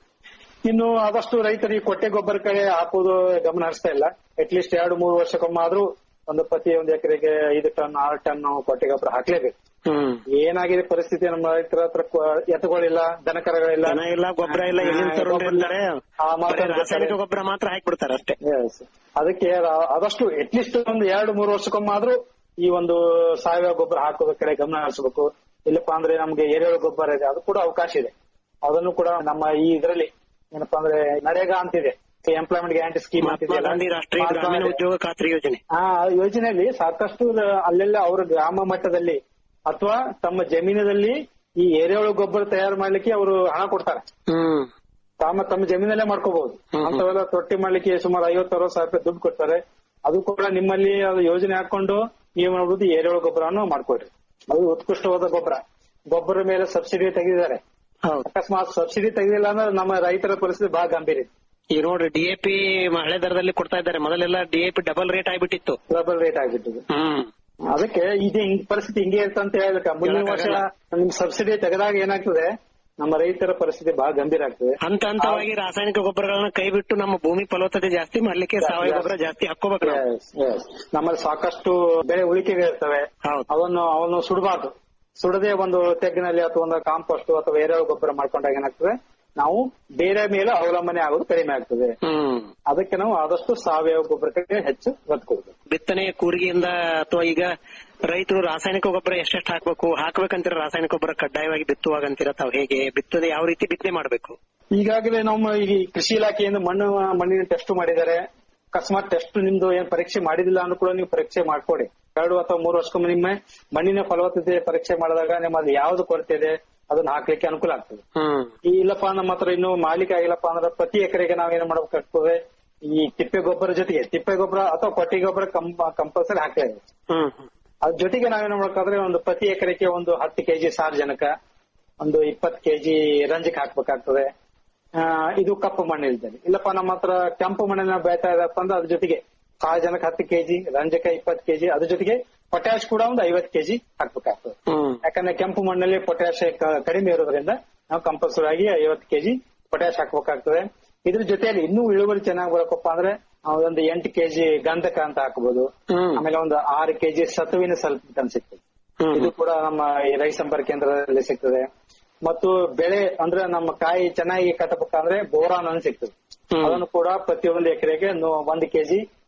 ಇನ್ನು ಆದಷ್ಟು ರೈತರಿಗೆ ಕೊಟ್ಟೆ ಗೊಬ್ಬರ ಕಡೆ ಹಾಕೋದು ಗಮನ ಹರಿಸ್ತಾ ಇಲ್ಲ ಅಟ್ಲೀಸ್ಟ್ ಎರಡು ಮೂರು ವರ್ಷಕ್ಕೊಮ್ಮೆ ಆದ್ರೂ ಒಂದು ಪ್ರತಿ ಒಂದು ಎಕರೆಗೆ ಐದು ಟನ್ ಆರು ಟನ್ ನಾವು ಕೊಟ್ಟೆ ಗೊಬ್ಬರ ಹಾಕ್ಲೇಬೇಕು ಏನಾಗಿದೆ ಪರಿಸ್ಥಿತಿ ನಮ್ಮ ರೈತರ ಹತ್ರ ಕೊ- ಎತ್ತುಗಳಿಲ್ಲ ದನಕರಗಳಿಲ್ಲ ದನ ಇಲ್ಲ ಗೊಬ್ಬರ ಇಲ್ಲ ಎಲ್ಲಿಂದ ಹಾ, ತರೋದು ಗೊಬ್ಬರ ಅಂತಾರೆ ಆ ಮಾತನ್ನ ಬರೀ ರಾಸಾಯನಿಕ ಗೊಬ್ಬರ ಮಾತ್ರ ಹಾಕ್ಬಿಡ್ತಾರೆ ಅಷ್ಟೇ Yes. ಅದಕ್ಕೆ ಆ- ಆದಷ್ಟು ಅಟ್ಲೀಸ್ಟ್ ಒಂದು ಎರಡು ಮೂರು ವರ್ಷಕ್ಕೊಮ್ಮೆ ಆದ್ರೂ ಈ ಒಂದು ಸಾವಯವ ಗೊಬ್ಬರ ಹಾಕೋದ್ರ ಕಡೆ ಗಮನ ಹರಿಸಬೇಕು ಇಲ್ಲಪ್ಪ ಅಂದ್ರೆ ನಮ್ಗೆ ಎರೆಹುಳು ಗೊಬ್ಬರ ಇದೆ ಅದು ಕೂಡ ಅವಕಾಶ ಇದೆ ಅದನ್ನು ಕೂಡ ನಮ್ಮ ಈ ಇದರಲ್ಲಿ ಏನಪ್ಪಾ ಅಂದ್ರೆ ನರೇಗಾ ಅಂತಿದೆ employment guarantee scheme Mahatma Gandhi ರಾಷ್ಟ್ರೀಯ ಗ್ರಾಮೀಣ ಉದ್ಯೋಗ ಖಾತ್ರಿ ಯೋಜನೆ ಆ ಯೋಜನೆಯಲ್ಲಿ ಸಾಕಷ್ಟು ಅಲ್ಲೆಲ್ಲ ಅವರ ಗ್ರಾಮ ಮಟ್ಟದಲ್ಲಿ ಅಥವಾ ತಮ್ಮ ಜಮೀನಿನಲ್ಲಿ ಈ ಎರೆಹುಳು ಗೊಬ್ಬರ ತಯಾರು ಮಾಡ್ಲಿಕ್ಕೆ ಅವರು ಹಣ ಕೊಡ್ತಾರೆ ಹ್ಮ್ ತಮ್ಮ ತಮ್ಮ ಜಮೀನಲ್ಲೇ ಮಾಡ್ಕೋಬಹುದು ಅಂತವೆಲ್ಲ ತೊಟ್ಟಿ ಮಾಡ್ಲಿಕ್ಕೆ ಸುಮಾರು ಐವತ್ತು ಅರವತ್ತು ಸಾವಿರ ರೂಪಾಯಿ ದುಡ್ಡು ಕೊಡ್ತಾರೆ ಅದು ಕೂಡ ನಿಮ್ಮಲ್ಲಿ ಅದು ಯೋಜನೆ ಹಾಕೊಂಡು ನೀವು ಮಾಡ್ಬೋದು ಎರೆಹುಳು ಗೊಬ್ಬರವನ್ನು ಮಾಡ್ಕೊಡ್ರಿ ಅದು ಉತ್ಕೃಷ್ಟವಾದ ಗೊಬ್ಬರ ಗೊಬ್ಬರ ಮೇಲೆ ಸಬ್ಸಿಡಿ ತೆಗೆದಿದ್ದಾರೆ ಅಕಸ್ಮಾತ್ ಸಬ್ಸಿಡಿ ತೆಗೆದಿಲ್ಲ ಅಂದ್ರೆ ನಮ್ಮ ರೈತರ ಪರಿಸ್ಥಿತಿ ಬಹಳ ಗಂಭೀರ ಇದೆ ಈಗ ನೋಡ್ರಿ ಡಿಎಪಿ ಹಳೆ ದರದಲ್ಲಿ ಕೊಡ್ತಾ ಇದ್ದಾರೆ ಮೊದಲೆಲ್ಲ ಡಿಎಪಿ ಡಬಲ್ ರೇಟ್ ಆಗ್ಬಿಟ್ಟಿತ್ತು ಡಬಲ್ ರೇಟ್ ಆಗಿಬಿಟ್ಟಿದೆ ಹ್ಮ್ ಅದಕ್ಕೆ ಇದು ಹಿಂಗ್ ಪರಿಸ್ಥಿತಿ ಹಿಂಗೆ ಇರುತ್ತೆ ಅಂತ ಹೇಳ್ಬೇಕ ಮುಂದಿನ ವರ್ಷ ನಿಮ್ ಸಬ್ಸಿಡಿ ತೆಗೆದಾಗ ಏನಾಗ್ತದೆ ನಮ್ಮ ರೈತರ ಪರಿಸ್ಥಿತಿ ಬಹಳ ಗಂಭೀರ ಆಗ್ತದೆ ಹಂತ ಹಂತವಾಗಿ ರಾಸಾಯನಿಕ ಗೊಬ್ಬರಗಳನ್ನ ಕೈ ಬಿಟ್ಟು ನಮ್ಮ ಭೂಮಿ ಫಲವತ್ತತೆ ಜಾಸ್ತಿ ಮಾಡ್ಲಿಕ್ಕೆ ಸಾವಯವ ಗೊಬ್ಬರ ಜಾಸ್ತಿ ಹಾಕೋಬೇಕು ನಾವು. Yes, yes. ನಮ್ಮಲ್ಲಿ ಸಾಕಷ್ಟು ಬೆಳೆ ಉಳಿಕೆಗಳಿರ್ತವೆ ಅವನ್ನು ಅವನ್ನು ಸುಡಬಾರ್ದು ಸುಡದೆ ಒಂದು ತೆಗ್ಗಿನಲ್ಲಿ ಅಥವಾ ಒಂದು ಕಾಂಪೋಸ್ಟ್ ಅಥವಾ ಎರೆಹುಳು ಗೊಬ್ಬರ ಮಾಡ್ಕೊಂಡಾಗ ಏನಾಗ್ತದೆ ನಾವು ಬೇರೆ ಮೇಲೆ ಅವಲಂಬನೆ ಆಗೋದು ಕಡಿಮೆ ಆಗ್ತದೆ ಹ್ಮ್ ಅದಕ್ಕೆ ನಾವು ಆದಷ್ಟು ಸಾವಯವ ಗೊಬ್ಬರಕ್ಕೆ ಹೆಚ್ಚು ಒತ್ತು ಕೊಡ್ಬೇಕು ಬಿತ್ತನೆ ಕೂರಿಗೆಯಿಂದ ಅಥವಾ ಈಗ ರೈತರು ರಾಸಾಯನಿಕ ಗೊಬ್ಬರ ಎಷ್ಟೆಷ್ಟು ಹಾಕ್ಬೇಕು ಹಾಕ್ಬೇಕಂತೀರ ರಾಸಾಯನಿಕ ಗೊಬ್ಬರ ಕಡ್ಡಾಯವಾಗಿ ಬಿತ್ತುವಾಗ ಅಂತೀರ ತಾವ್ ಹೇಗೆ ಬಿತ್ತದೆ ಯಾವ ರೀತಿ ಬಿತ್ತನೆ ಮಾಡ್ಬೇಕು ಈಗಾಗಲೇ ನಮ್ಮ ಈ ಕೃಷಿ ಇಲಾಖೆಯಿಂದ ಮಣ್ಣು ಮಣ್ಣಿನ ಟೆಸ್ಟ್ ಮಾಡಿದ್ದಾರೆ ಅಕಸ್ಮಾತ್ ಟೆಸ್ಟ್ ನಿಮ್ದು ಏನ್ ಪರೀಕ್ಷೆ ಮಾಡಿದಿಲ್ಲ ಅನ್ನೂ ಕೂಡ ನೀವು ಪರೀಕ್ಷೆ ಮಾಡ್ಕೊಡಿ ಎರಡು ಅಥವಾ ಮೂರು ವರ್ಷಕ್ಕೊಮ್ಮೆ ನಿಮ್ಮ ಮಣ್ಣಿನ ಫಲವತ್ತತೆ ಪರೀಕ್ಷೆ ಮಾಡಿದಾಗ ನಿಮ್ಮಲ್ಲಿ ಯಾವ್ದು ಕೊರತೆ ಇದೆ ಅದನ್ನ ಹಾಕ್ಲಿಕ್ಕೆ ಅನುಕೂಲ ಆಗ್ತದೆ ಹ್ಮ್ ಈ ಇಲ್ಲಪ್ಪ ನಮ್ಮ ಹತ್ರ ಇನ್ನು ಮಾಲೀಕ ಆಗಿಲ್ಲಪ್ಪ ಅಂದ್ರೆ ಪ್ರತಿ ಎಕರೆಗೆ ನಾವ್ ಏನ್ ಮಾಡ್ಬೇಕಾಗ್ತದೆ ಈ ತಿಪ್ಪೆ ಗೊಬ್ಬರ ಜೊತೆಗೆ ತಿಪ್ಪೆ ಗೊಬ್ಬರ ಅಥವಾ ಕೊಟ್ಟಿ ಗೊಬ್ಬರ ಕಂಪಲ್ಸರಿ ಹಾಕ್ತಾ ಇದೆ ಹ್ಮ್ ಅದ್ರ ಜೊತೆಗೆ ನಾವೇನ್ ಮಾಡ್ಬೇಕಾದ್ರೆ ಒಂದು ಪ್ರತಿ ಎಕರೆಗೆ ಒಂದು ಹತ್ತು ಕೆಜಿ ಸಾರಜನಕ ಒಂದು ಇಪ್ಪತ್ತು ಕೆಜಿ ರಂಜಕ ಹಾಕ್ಬೇಕಾಗ್ತದೆ ಆ, ಇದು ಕಪ್ಪು ಮಣ್ಣಿಲ್ದಲ್ಲಿ ಇಲ್ಲಪ್ಪ ನಮ್ಮ ಹತ್ರ ಕೆಂಪು ಮಣ್ಣಿನ ಬೆಳಿತಾ ಇದಪ್ಪ ಅಂದ್ರೆ ಅದ್ರ ಜೊತೆಗೆ ಸಾರಜನಕ ಹತ್ತು ಕೆಜಿ ರಂಜಕ ಇಪ್ಪತ್ತು ಕೆಜಿ ಅದ್ರ ಜೊತೆಗೆ ಪೊಟ್ಯಾಶ್ ಕೂಡ ಒಂದು ಐವತ್ತು ಕೆಜಿ ಹಾಕ್ಬೇಕಾಗ್ತದೆ ಯಾಕಂದ್ರೆ ಕೆಂಪು ಮಣ್ಣಲ್ಲಿ ಪೊಟ್ಯಾಶ್ ಕಡಿಮೆ ಇರೋದ್ರಿಂದ ನಾವು ಕಂಪಲ್ಸರಿ ಆಗಿ ಐವತ್ತು ಕೆಜಿ ಪೊಟ್ಯಾಶ್ ಹಾಕ್ಬೇಕಾಗ್ತದೆ ಇದ್ರ ಜೊತೆಯಲ್ಲಿ ಇನ್ನೂ ಇಳುವರಿ ಚೆನ್ನಾಗಿ ಬರಕಪ್ಪ ಅಂದ್ರೆ ನಾವು ಒಂದು ಎಂಟು ಕೆಜಿ ಗಂಧಕ ಅಂತ ಹಾಕ್ಬೋದು ಆಮೇಲೆ ಒಂದು ಆರು ಕೆಜಿ ಸತುವಿನ ಸ್ವಲ್ಪ ಅಂತ ಸಿಗ್ತದೆ ಇದು ಕೂಡ ನಮ್ಮ ಈ ರೈತ ಸಂಪರ್ಕ ಕೇಂದ್ರದಲ್ಲಿ ಸಿಗ್ತದೆ ಮತ್ತು ಬೆಳೆ ಅಂದ್ರೆ ನಮ್ಮ ಕಾಯಿ ಚೆನ್ನಾಗಿ ಕಟ್ಟಬೇಕಂದ್ರೆ ಬೋರಾನ್ ಅಂತ ಸಿಗ್ತದೆ ಅದನ್ನು ಕೂಡ ಪ್ರತಿಯೊಂದು ಎಕರೆಗೆ ಒಂದು ಕೆಜಿ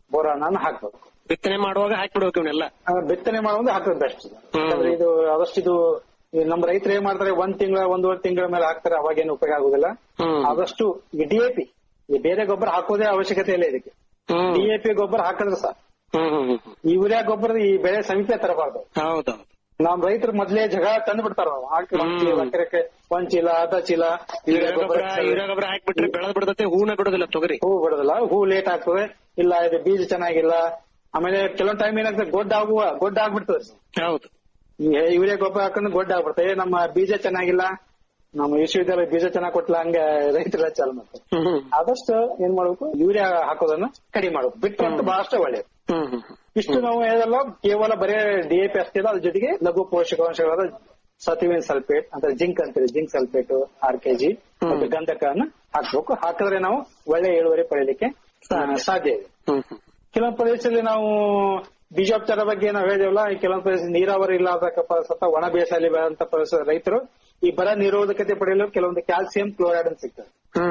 ಬೋರಾನ್ ಹಾಕ್ಬೇಕು ಬಿತ್ತನೆ ಮಾಡುವಾಗ ಹಾಕ್ಬಿಡ್ಬೇಕು ಇವನ್ನೆಲ್ಲ ಆ, ಬಿತ್ತನೆ ಮಾಡುವುದು ಹಾಕೋದು ಬೆಸ್ಟ್ ಯಾಕಂದ್ರೆ ಇದು ಆದಷ್ಟು ಇದು ಈ ನಮ್ಮ ರೈತರು ಏನ್ ಮಾಡ್ತಾರೆ ಒಂದ್ ತಿಂಗಳ ಒಂದೂವರೆ ತಿಂಗಳ ಮೇಲೆ ಹಾಕ್ತಾರೆ ಅವಾಗೇನು ಉಪಯೋಗ ಆಗುದಿಲ್ಲ ಆದಷ್ಟು ಈ ಡಿಎಪಿ ಈ ಬೇರೆ ಗೊಬ್ಬರ ಹಾಕೋದೇ ಅವಶ್ಯಕತೆ ಇಲ್ಲ ಇದಕ್ಕೆ ಡಿಎಪಿ ಗೊಬ್ಬರ ಹಾಕಿದ್ರೆ ಸಾಕು ಈ ಯೂರಿಯಾ ಗೊಬ್ಬರ ಈ ಬೆಳೆ ಸಮೀಪ ತರಬಾರ್ದು ಹೌದೌದು ನಮ್ ರೈತರು ಮೊದ್ಲೇ ಜಗ ತಂದು ಬಿಡ್ತಾರ ಹಾಕಿ ಒಂದ್ ಚೀಲ, ಎಕರೆಕ್ಕೆ ಒಂದ್ ಚೀಲ ಅರ್ಧ ಚೀಲ ಯೂರಿಯಾ ಗೊಬ್ಬರ ಯೂರಿಯಾ ಗೊಬ್ಬರ ಹಾಕ್ಬಿಟ್ರೆ ಬೆಳೆದ್ ಬಿಡದತ್ತೆ ಹೂನ ಬಿಡೋದಿಲ್ಲ ತೊಗರಿ ಹೂ ಬಿಡೋದಿಲ್ಲ ಹೂ ಲೇಟ್ ಆಗ್ತದೆ ಇಲ್ಲ ಇದು ಬೀಜ ಚೆನ್ನಾಗಿಲ್ಲ ಆಮೇಲೆ ಕೆಲವೊಂದ್ ಟೈಮ್ ಏನಾಗ್ತದೆ ಗೊಡ್ಡ ಆಗುವ ಗೊಡ್ಡ ಆಗ್ಬಿಡ್ತದೆ ಹೌದು ಈ ಯೂರಿಯಾ ಗೊಬ್ಬರ ಹಾಕೊಂಡು ಗೊಡ್ಡ ಆಗ್ಬಿಡ್ತದೆ ಏ, ನಮ್ಮ ಬೀಜ ಚೆನ್ನಾಗಿಲ್ಲ ನಮ್ಮ ವಿಶ್ವವಿದ್ಯಾಲಯ ಬೀಜ ಚೆನ್ನಾಗ್ ಕೊಟ್ಟಿಲ್ಲ ಹಂಗ ರೈತರೆಲ್ಲ ಚಾಲು ಮಾಡ್ತಾರೆ ಆದಷ್ಟು ಏನ್ ಮಾಡ್ಬೇಕು ಯೂರಿಯಾ ಹಾಕೋದನ್ನ ಕಡಿಮೆ ಮಾಡ್ಬೇಕು ಬಿಟ್ಟು ಅಂತ ಬಹಳಷ್ಟು ಒಳ್ಳೇದು ಇಷ್ಟು ನಾವು ಹೇಳಲ್ಲ ಕೇವಲ ಬರೇ ಡಿಎಪಿ ಅಷ್ಟೇ ಇಲ್ಲ ಅದ್ರ ಜೊತೆಗೆ ಲಘು ಪೋಷಕಾಂಶಗಳಾದ ಸತುವಿನ ಸಲ್ಫೇಟ್ ಅಂದ್ರೆ ಜಿಂಕ್ ಅಂತೀವಿ ಜಿಂಕ್ ಸಲ್ಫೇಟ್ ಆರ್ ಕೆಜಿ ಮತ್ತು ಗಂಧಕವನ್ನು ಹಾಕ್ಬೇಕು ಹಾಕಿದ್ರೆ ನಾವು ಒಳ್ಳೆ ಇಳುವರಿ ಪಡೆಯಲಿಕ್ಕೆ ಆ, ಸಾಧ್ಯ ಇದೆ ಕೆಲವೊಂದು ಪ್ರದೇಶದಲ್ಲಿ ನಾವು ಬೀಜೋಪಚಾರ ಬಗ್ಗೆ ನಾವು ಹೇಳಿದೇವಲ್ಲ ಈ ಕೆಲವೊಂದು ಪ್ರದೇಶ ನೀರಾವರಿ ಇಲ್ಲದ ಸ್ವಲ್ಪ ಒಣ ಬೇಸಾಯಲ್ಲಿ ಬೆಳೆದಂತ ಪ್ರದೇಶ ರೈತರು ಈ ಬರ ನಿರೋಧಕತೆ ಪಡೆಯಲು ಕೆಲವೊಂದು ಕ್ಯಾಲ್ಸಿಯಂ ಕ್ಲೋರೈಡ್ ಅಂತ ಸಿಗ್ತದೆ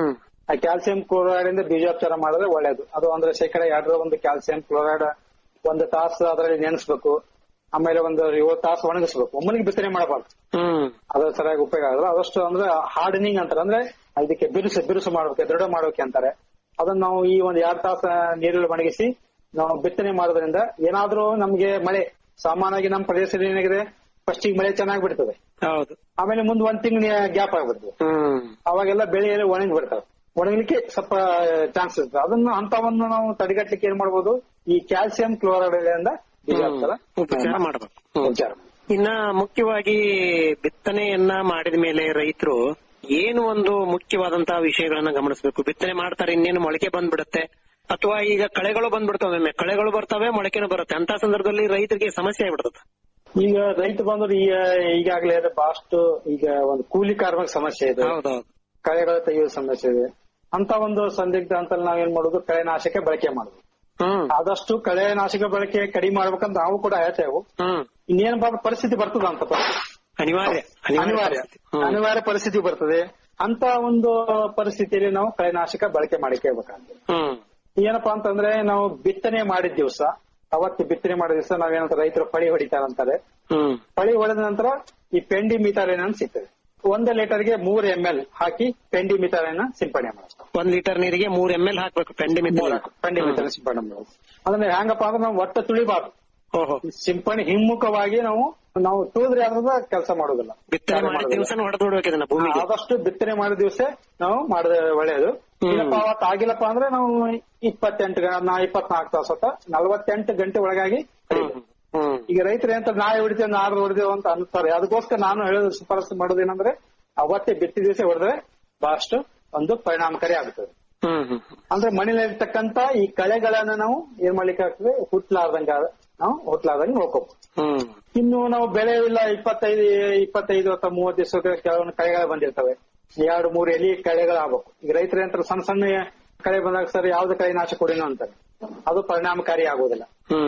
ಆ ಕ್ಯಾಲ್ಸಿಯಂ ಕ್ಲೋರೈಡ್ ಇಂದ ಬೀಜೋಪಚಾರ ಮಾಡಿದ್ರೆ ಒಳ್ಳೇದು ಅದು ಅಂದ್ರೆ ಶೇಕಡ ಎರಡರ ಒಂದು ಕ್ಯಾಲ್ಸಿಯಂ ಕ್ಲೋರೈಡ್ ಒಂದು ತಾಸು ಅದರಲ್ಲಿ ನೆನೆಸ್ಬೇಕು ಆಮೇಲೆ ಒಂದು ಏಳು ತಾಸು ಒಣಗಿಸ್ಬೇಕು ಒಮ್ಮನಿಗೆ ಬಿತ್ತನೆ ಮಾಡಬಾರ್ದು ಅದ್ರ ಸರಿಯಾಗಿ ಉಪಯೋಗ ಆಗಲ್ಲ ಅದಷ್ಟು ಅಂದ್ರೆ ಹಾರ್ಡನಿಂಗ್ ಅಂತಾರೆ ಅಂದ್ರೆ ಇದಕ್ಕೆ ಬಿರುಸು ಬಿರುಸು ಮಾಡೋಕೆ ದೃಢ ಮಾಡೋಕೆ ಅಂತಾರೆ ಅದನ್ನ ನಾವು ಈ ಒಂದು ಎರಡ್ ತಾಸ ನೀರಲ್ಲಿ ಒಣಗಿಸಿ ನಾವು ಬಿತ್ತನೆ ಮಾಡೋದ್ರಿಂದ ಏನಾದ್ರೂ ನಮ್ಗೆ ಮಳೆ ಸಾಮಾನ್ಯವಾಗಿ ನಮ್ಮ ಪ್ರದೇಶದಲ್ಲಿ ಏನಾಗಿದೆ ಫಸ್ಟ್ ಮಳೆ ಚೆನ್ನಾಗಿ ಬಿಡ್ತದೆ ಹೌದು ಆಮೇಲೆ ಮುಂದ್ ಒಂದ್ ತಿಂಗಳ ಗ್ಯಾಪ್ ಆಗ್ಬಿಡ್ತದೆ ಅವಾಗೆಲ್ಲ ಬೆಳೆ ಎಲ್ಲ ಒಣಗಿ ಬಿಡ್ತಾವೆ ಒಣಗಲಿಕ್ಕೆ ಸ್ವಲ್ಪ ಚಾನ್ಸ್ ಇರ್ತದೆ ಅದನ್ನ ಅಂತವನ್ನು ನಾವು ತಡೆಗಟ್ಟಲಿಕ್ಕೆ ಏನ್ ಮಾಡ್ಬೋದು ಈ ಕ್ಯಾಲ್ಸಿಯಂ ಕ್ಲೋರೈಡ್ ಇಂದ ಬೀಜೋಪಚಾರ ಉಪಚಾರ ಮಾಡ್ಬೇಕು ಉಪಚಾರ ಇನ್ನ ಮುಖ್ಯವಾಗಿ ಬಿತ್ತನೆಯನ್ನ ಮಾಡಿದ ಮೇಲೆ ರೈತರು ಏನು ಒಂದು ಮುಖ್ಯವಾದಂತಹ ವಿಷಯಗಳನ್ನ ಗಮನಿಸಬೇಕು ಬಿತ್ತನೆ ಮಾಡ್ತಾರೆ ಇನ್ನೇನು ಮೊಳಕೆ ಬಂದ್ಬಿಡುತ್ತೆ ಅಥವಾ ಈಗ ಕಳೆಗಳು ಬಂದ್ಬಿಡ್ತವೆ ಒಮ್ಮೆ ಕಳೆಗಳು ಬರ್ತವೆ ಮೊಳಕೆನೂ ಬರುತ್ತೆ ಅಂತ ಸಂದರ್ಭದಲ್ಲಿ ರೈತರಿಗೆ ಸಮಸ್ಯೆ ಆಗ್ಬಿಡ್ತದೆ ಈಗ ರೈತ ಬಂದ್ರು ಈಗ ಈಗಾಗಲೇ ಬಹಳಷ್ಟು ಈಗ ಒಂದು ಕೂಲಿ ಕಾರ್ಮಿಕ ಸಮಸ್ಯೆ ಇದೆ ಹೌದೌದು ಕಳೆಗಳ ತೆಗೆಯುವ ಸಮಸ್ಯೆ ಇದೆ ಅಂತ ಒಂದು ಸಂದಿಗ್ಧ ಅಂತ ನಾವೇನ್ ಮಾಡುದು ಕಳೆನಾಶಕ ಬಳಕೆ ಮಾಡುದು ಆದಷ್ಟು ಕಳೆನಾಶಕ ಬಳಕೆ ಕಡಿಮೆ ಮಾಡ್ಬೇಕಂತ ನಾವು ಕೂಡ ಹೇಳ್ತೇವೆ ಇನ್ನೇನ್ ಬಾ- ಪರಿಸ್ಥಿತಿ ಬರ್ತದ ಅಂತ ಪರಿಸ್ಥಿತಿ. ಅನಿವಾರ್ಯ ಅನಿವಾರ್ಯ ಅನಿವಾರ್ಯ ಪರಿಸ್ಥಿತಿ ಬರ್ತದೆ ಅಂತ ಒಂದು ಪರಿಸ್ಥಿತಿಯಲ್ಲಿ ನಾವು ಕಳೆನಾಶಕ ಬಳಕೆ ಮಾಡಿಕೇಬೇಕಾಗ್ತದೆ ಏನಪ್ಪಾ ಅಂತಂದ್ರೆ ನಾವು ಬಿತ್ತನೆ ಮಾಡಿದ ದಿವಸ ಅವತ್ತು ಬಿತ್ತನೆ ಮಾಡಿದ ದಿವಸ ನಾವೇನಂತ ರೈತರು ಪಳಿ ಹೊಡಿತಾರಂತಾರೆ ಪಳಿ ಹೊಡೆದ ನಂತರ ಈ ಪೆಂಡಿ ಮಿತಾಲಿನ ಅಂತ ಸಿಗ್ತದೆ ಒಂದು ಲೀಟರ್ಗೆ ಮೂರ್ ಎಂ ಎಲ್ ಹಾಕಿ ಪೆಂಡಿ ಮಿತಾಲಿನ ಸಿಂಪಡಣೆ ಮಾಡ್ತಾರೆ ಒಂದ್ ಲೀಟರ್ ನೀರಿಗೆ ಮೂರ್ ಎಂ ಎಲ್ ಹಾಕ್ಬೇಕು ಪೆಂಡಿ ಮಿತ್ರ ಪೆಂಡಿ ಮಿತಾಲಿನ ಸಿಂಪಡಣೆ ಮಾಡೋದು ಅದನ್ನ ಹೆಂಗಪ್ಪ ಅಂದ್ರೆ ನಾವು ಒಟ್ಟ ತುಳಿಬಾರ್ದು ಸಿಂಪಡಣೆ ಹಿಮ್ಮುಖವಾಗಿ ನಾವು ನಾವು ತುಳಿದ್ರೆ ಅದ್ರದ ಕೆಲಸ ಮಾಡೋದಿಲ್ಲ ಬಿತ್ತನೆ ಮಾಡಿದ ದಿವಸ ಹೊಡೆದು ಬಿಡ್ಬೇಕು ಇದನ್ನ ಭೂಮಿಗೆ ಆದಷ್ಟು ಬಿತ್ತನೆ ಮಾಡಿದ ದಿವಸ ನಾವು ಮಾಡಿದ್ರೆ ಒಳ್ಳೇದು ಇಲ್ಲಪ್ಪ ಅವತ್ತು ಆಗಿಲ್ಲಪ್ಪ ಅಂದ್ರೆ ನಾವು ಇಪ್ಪತ್ತೆಂಟು ಗ- ನಾ ಇಪ್ಪತ್ನಾಲ್ಕು ತಾಸು ಹೊತ್ತ ನಲವತ್ತೆಂಟು ಗಂಟೆ ಒಳಗಾಗಿ ಕಡಿಬೇಕು. ಈಗ ರೈತರು ಎಂತ ನಾಳೆ ಹೊಡಿತೇವೆ ನಾಡ್ದು ಹೊಡಿತೇವೆ ಅಂತ ಅಂತಾರೆ ಅದಕ್ಕೋಸ್ಕರ ನಾನು ಹೇಳೋದು ಶಿಫಾರಸು ಮಾಡೋದೇನಂದ್ರೆ ಅವತ್ತೇ ಬಿತ್ತಿ ದಿವಸ ಹೊಡೆದ್ರೆ ಬಹಳಷ್ಟು ಒಂದು ಪರಿಣಾಮಕಾರಿ ಆಗುತ್ತದೆ ಅಂದ್ರೆ ಮನೆಯಲ್ಲಿರ್ತಕ್ಕಂತ ಈ ಕಳೆಗಳನ್ನ ನಾವು ಏನ್ ಮಾಡ್ಲಿಕ್ಕೆ ಆಗ್ತದೆ ಹುಟ್ಲಾರ್ದಂಗ ನಾವು ಹುಟ್ಲಾರ್ದಂಗ ನೋಡ್ಕೋಬಹುದು ಇನ್ನು ನಾವು ಬೆಳೆ ಇಲ್ಲ ಇಪ್ಪತ್ತೈದು ಇಪ್ಪತ್ತೈದು ಅಥವಾ ಮೂವತ್ತು ದಿವಸಕ್ಕೆ ಕೆಲವೊಂದು ಕಳೆಗಳು ಬಂದಿರ್ತವೆ ಎರಡು ಮೂರು ಎಲಿ ಕಳೆಗಳು ಆಗ್ಬೇಕು ಈಗ ರೈತರು ಏನಂತಾರೆ ಸಣ್ಣ ಸಣ್ಣ ಕಳೆ ಬಂದಾಗ ಸರ್ ಯಾವ್ದು ಕಳೆ ನಾಶ ಕೊಡಿನೋ ಅಂತಾರೆ ಅದು ಪರಿಣಾಮಕಾರಿ ಆಗುವುದಿಲ್ಲ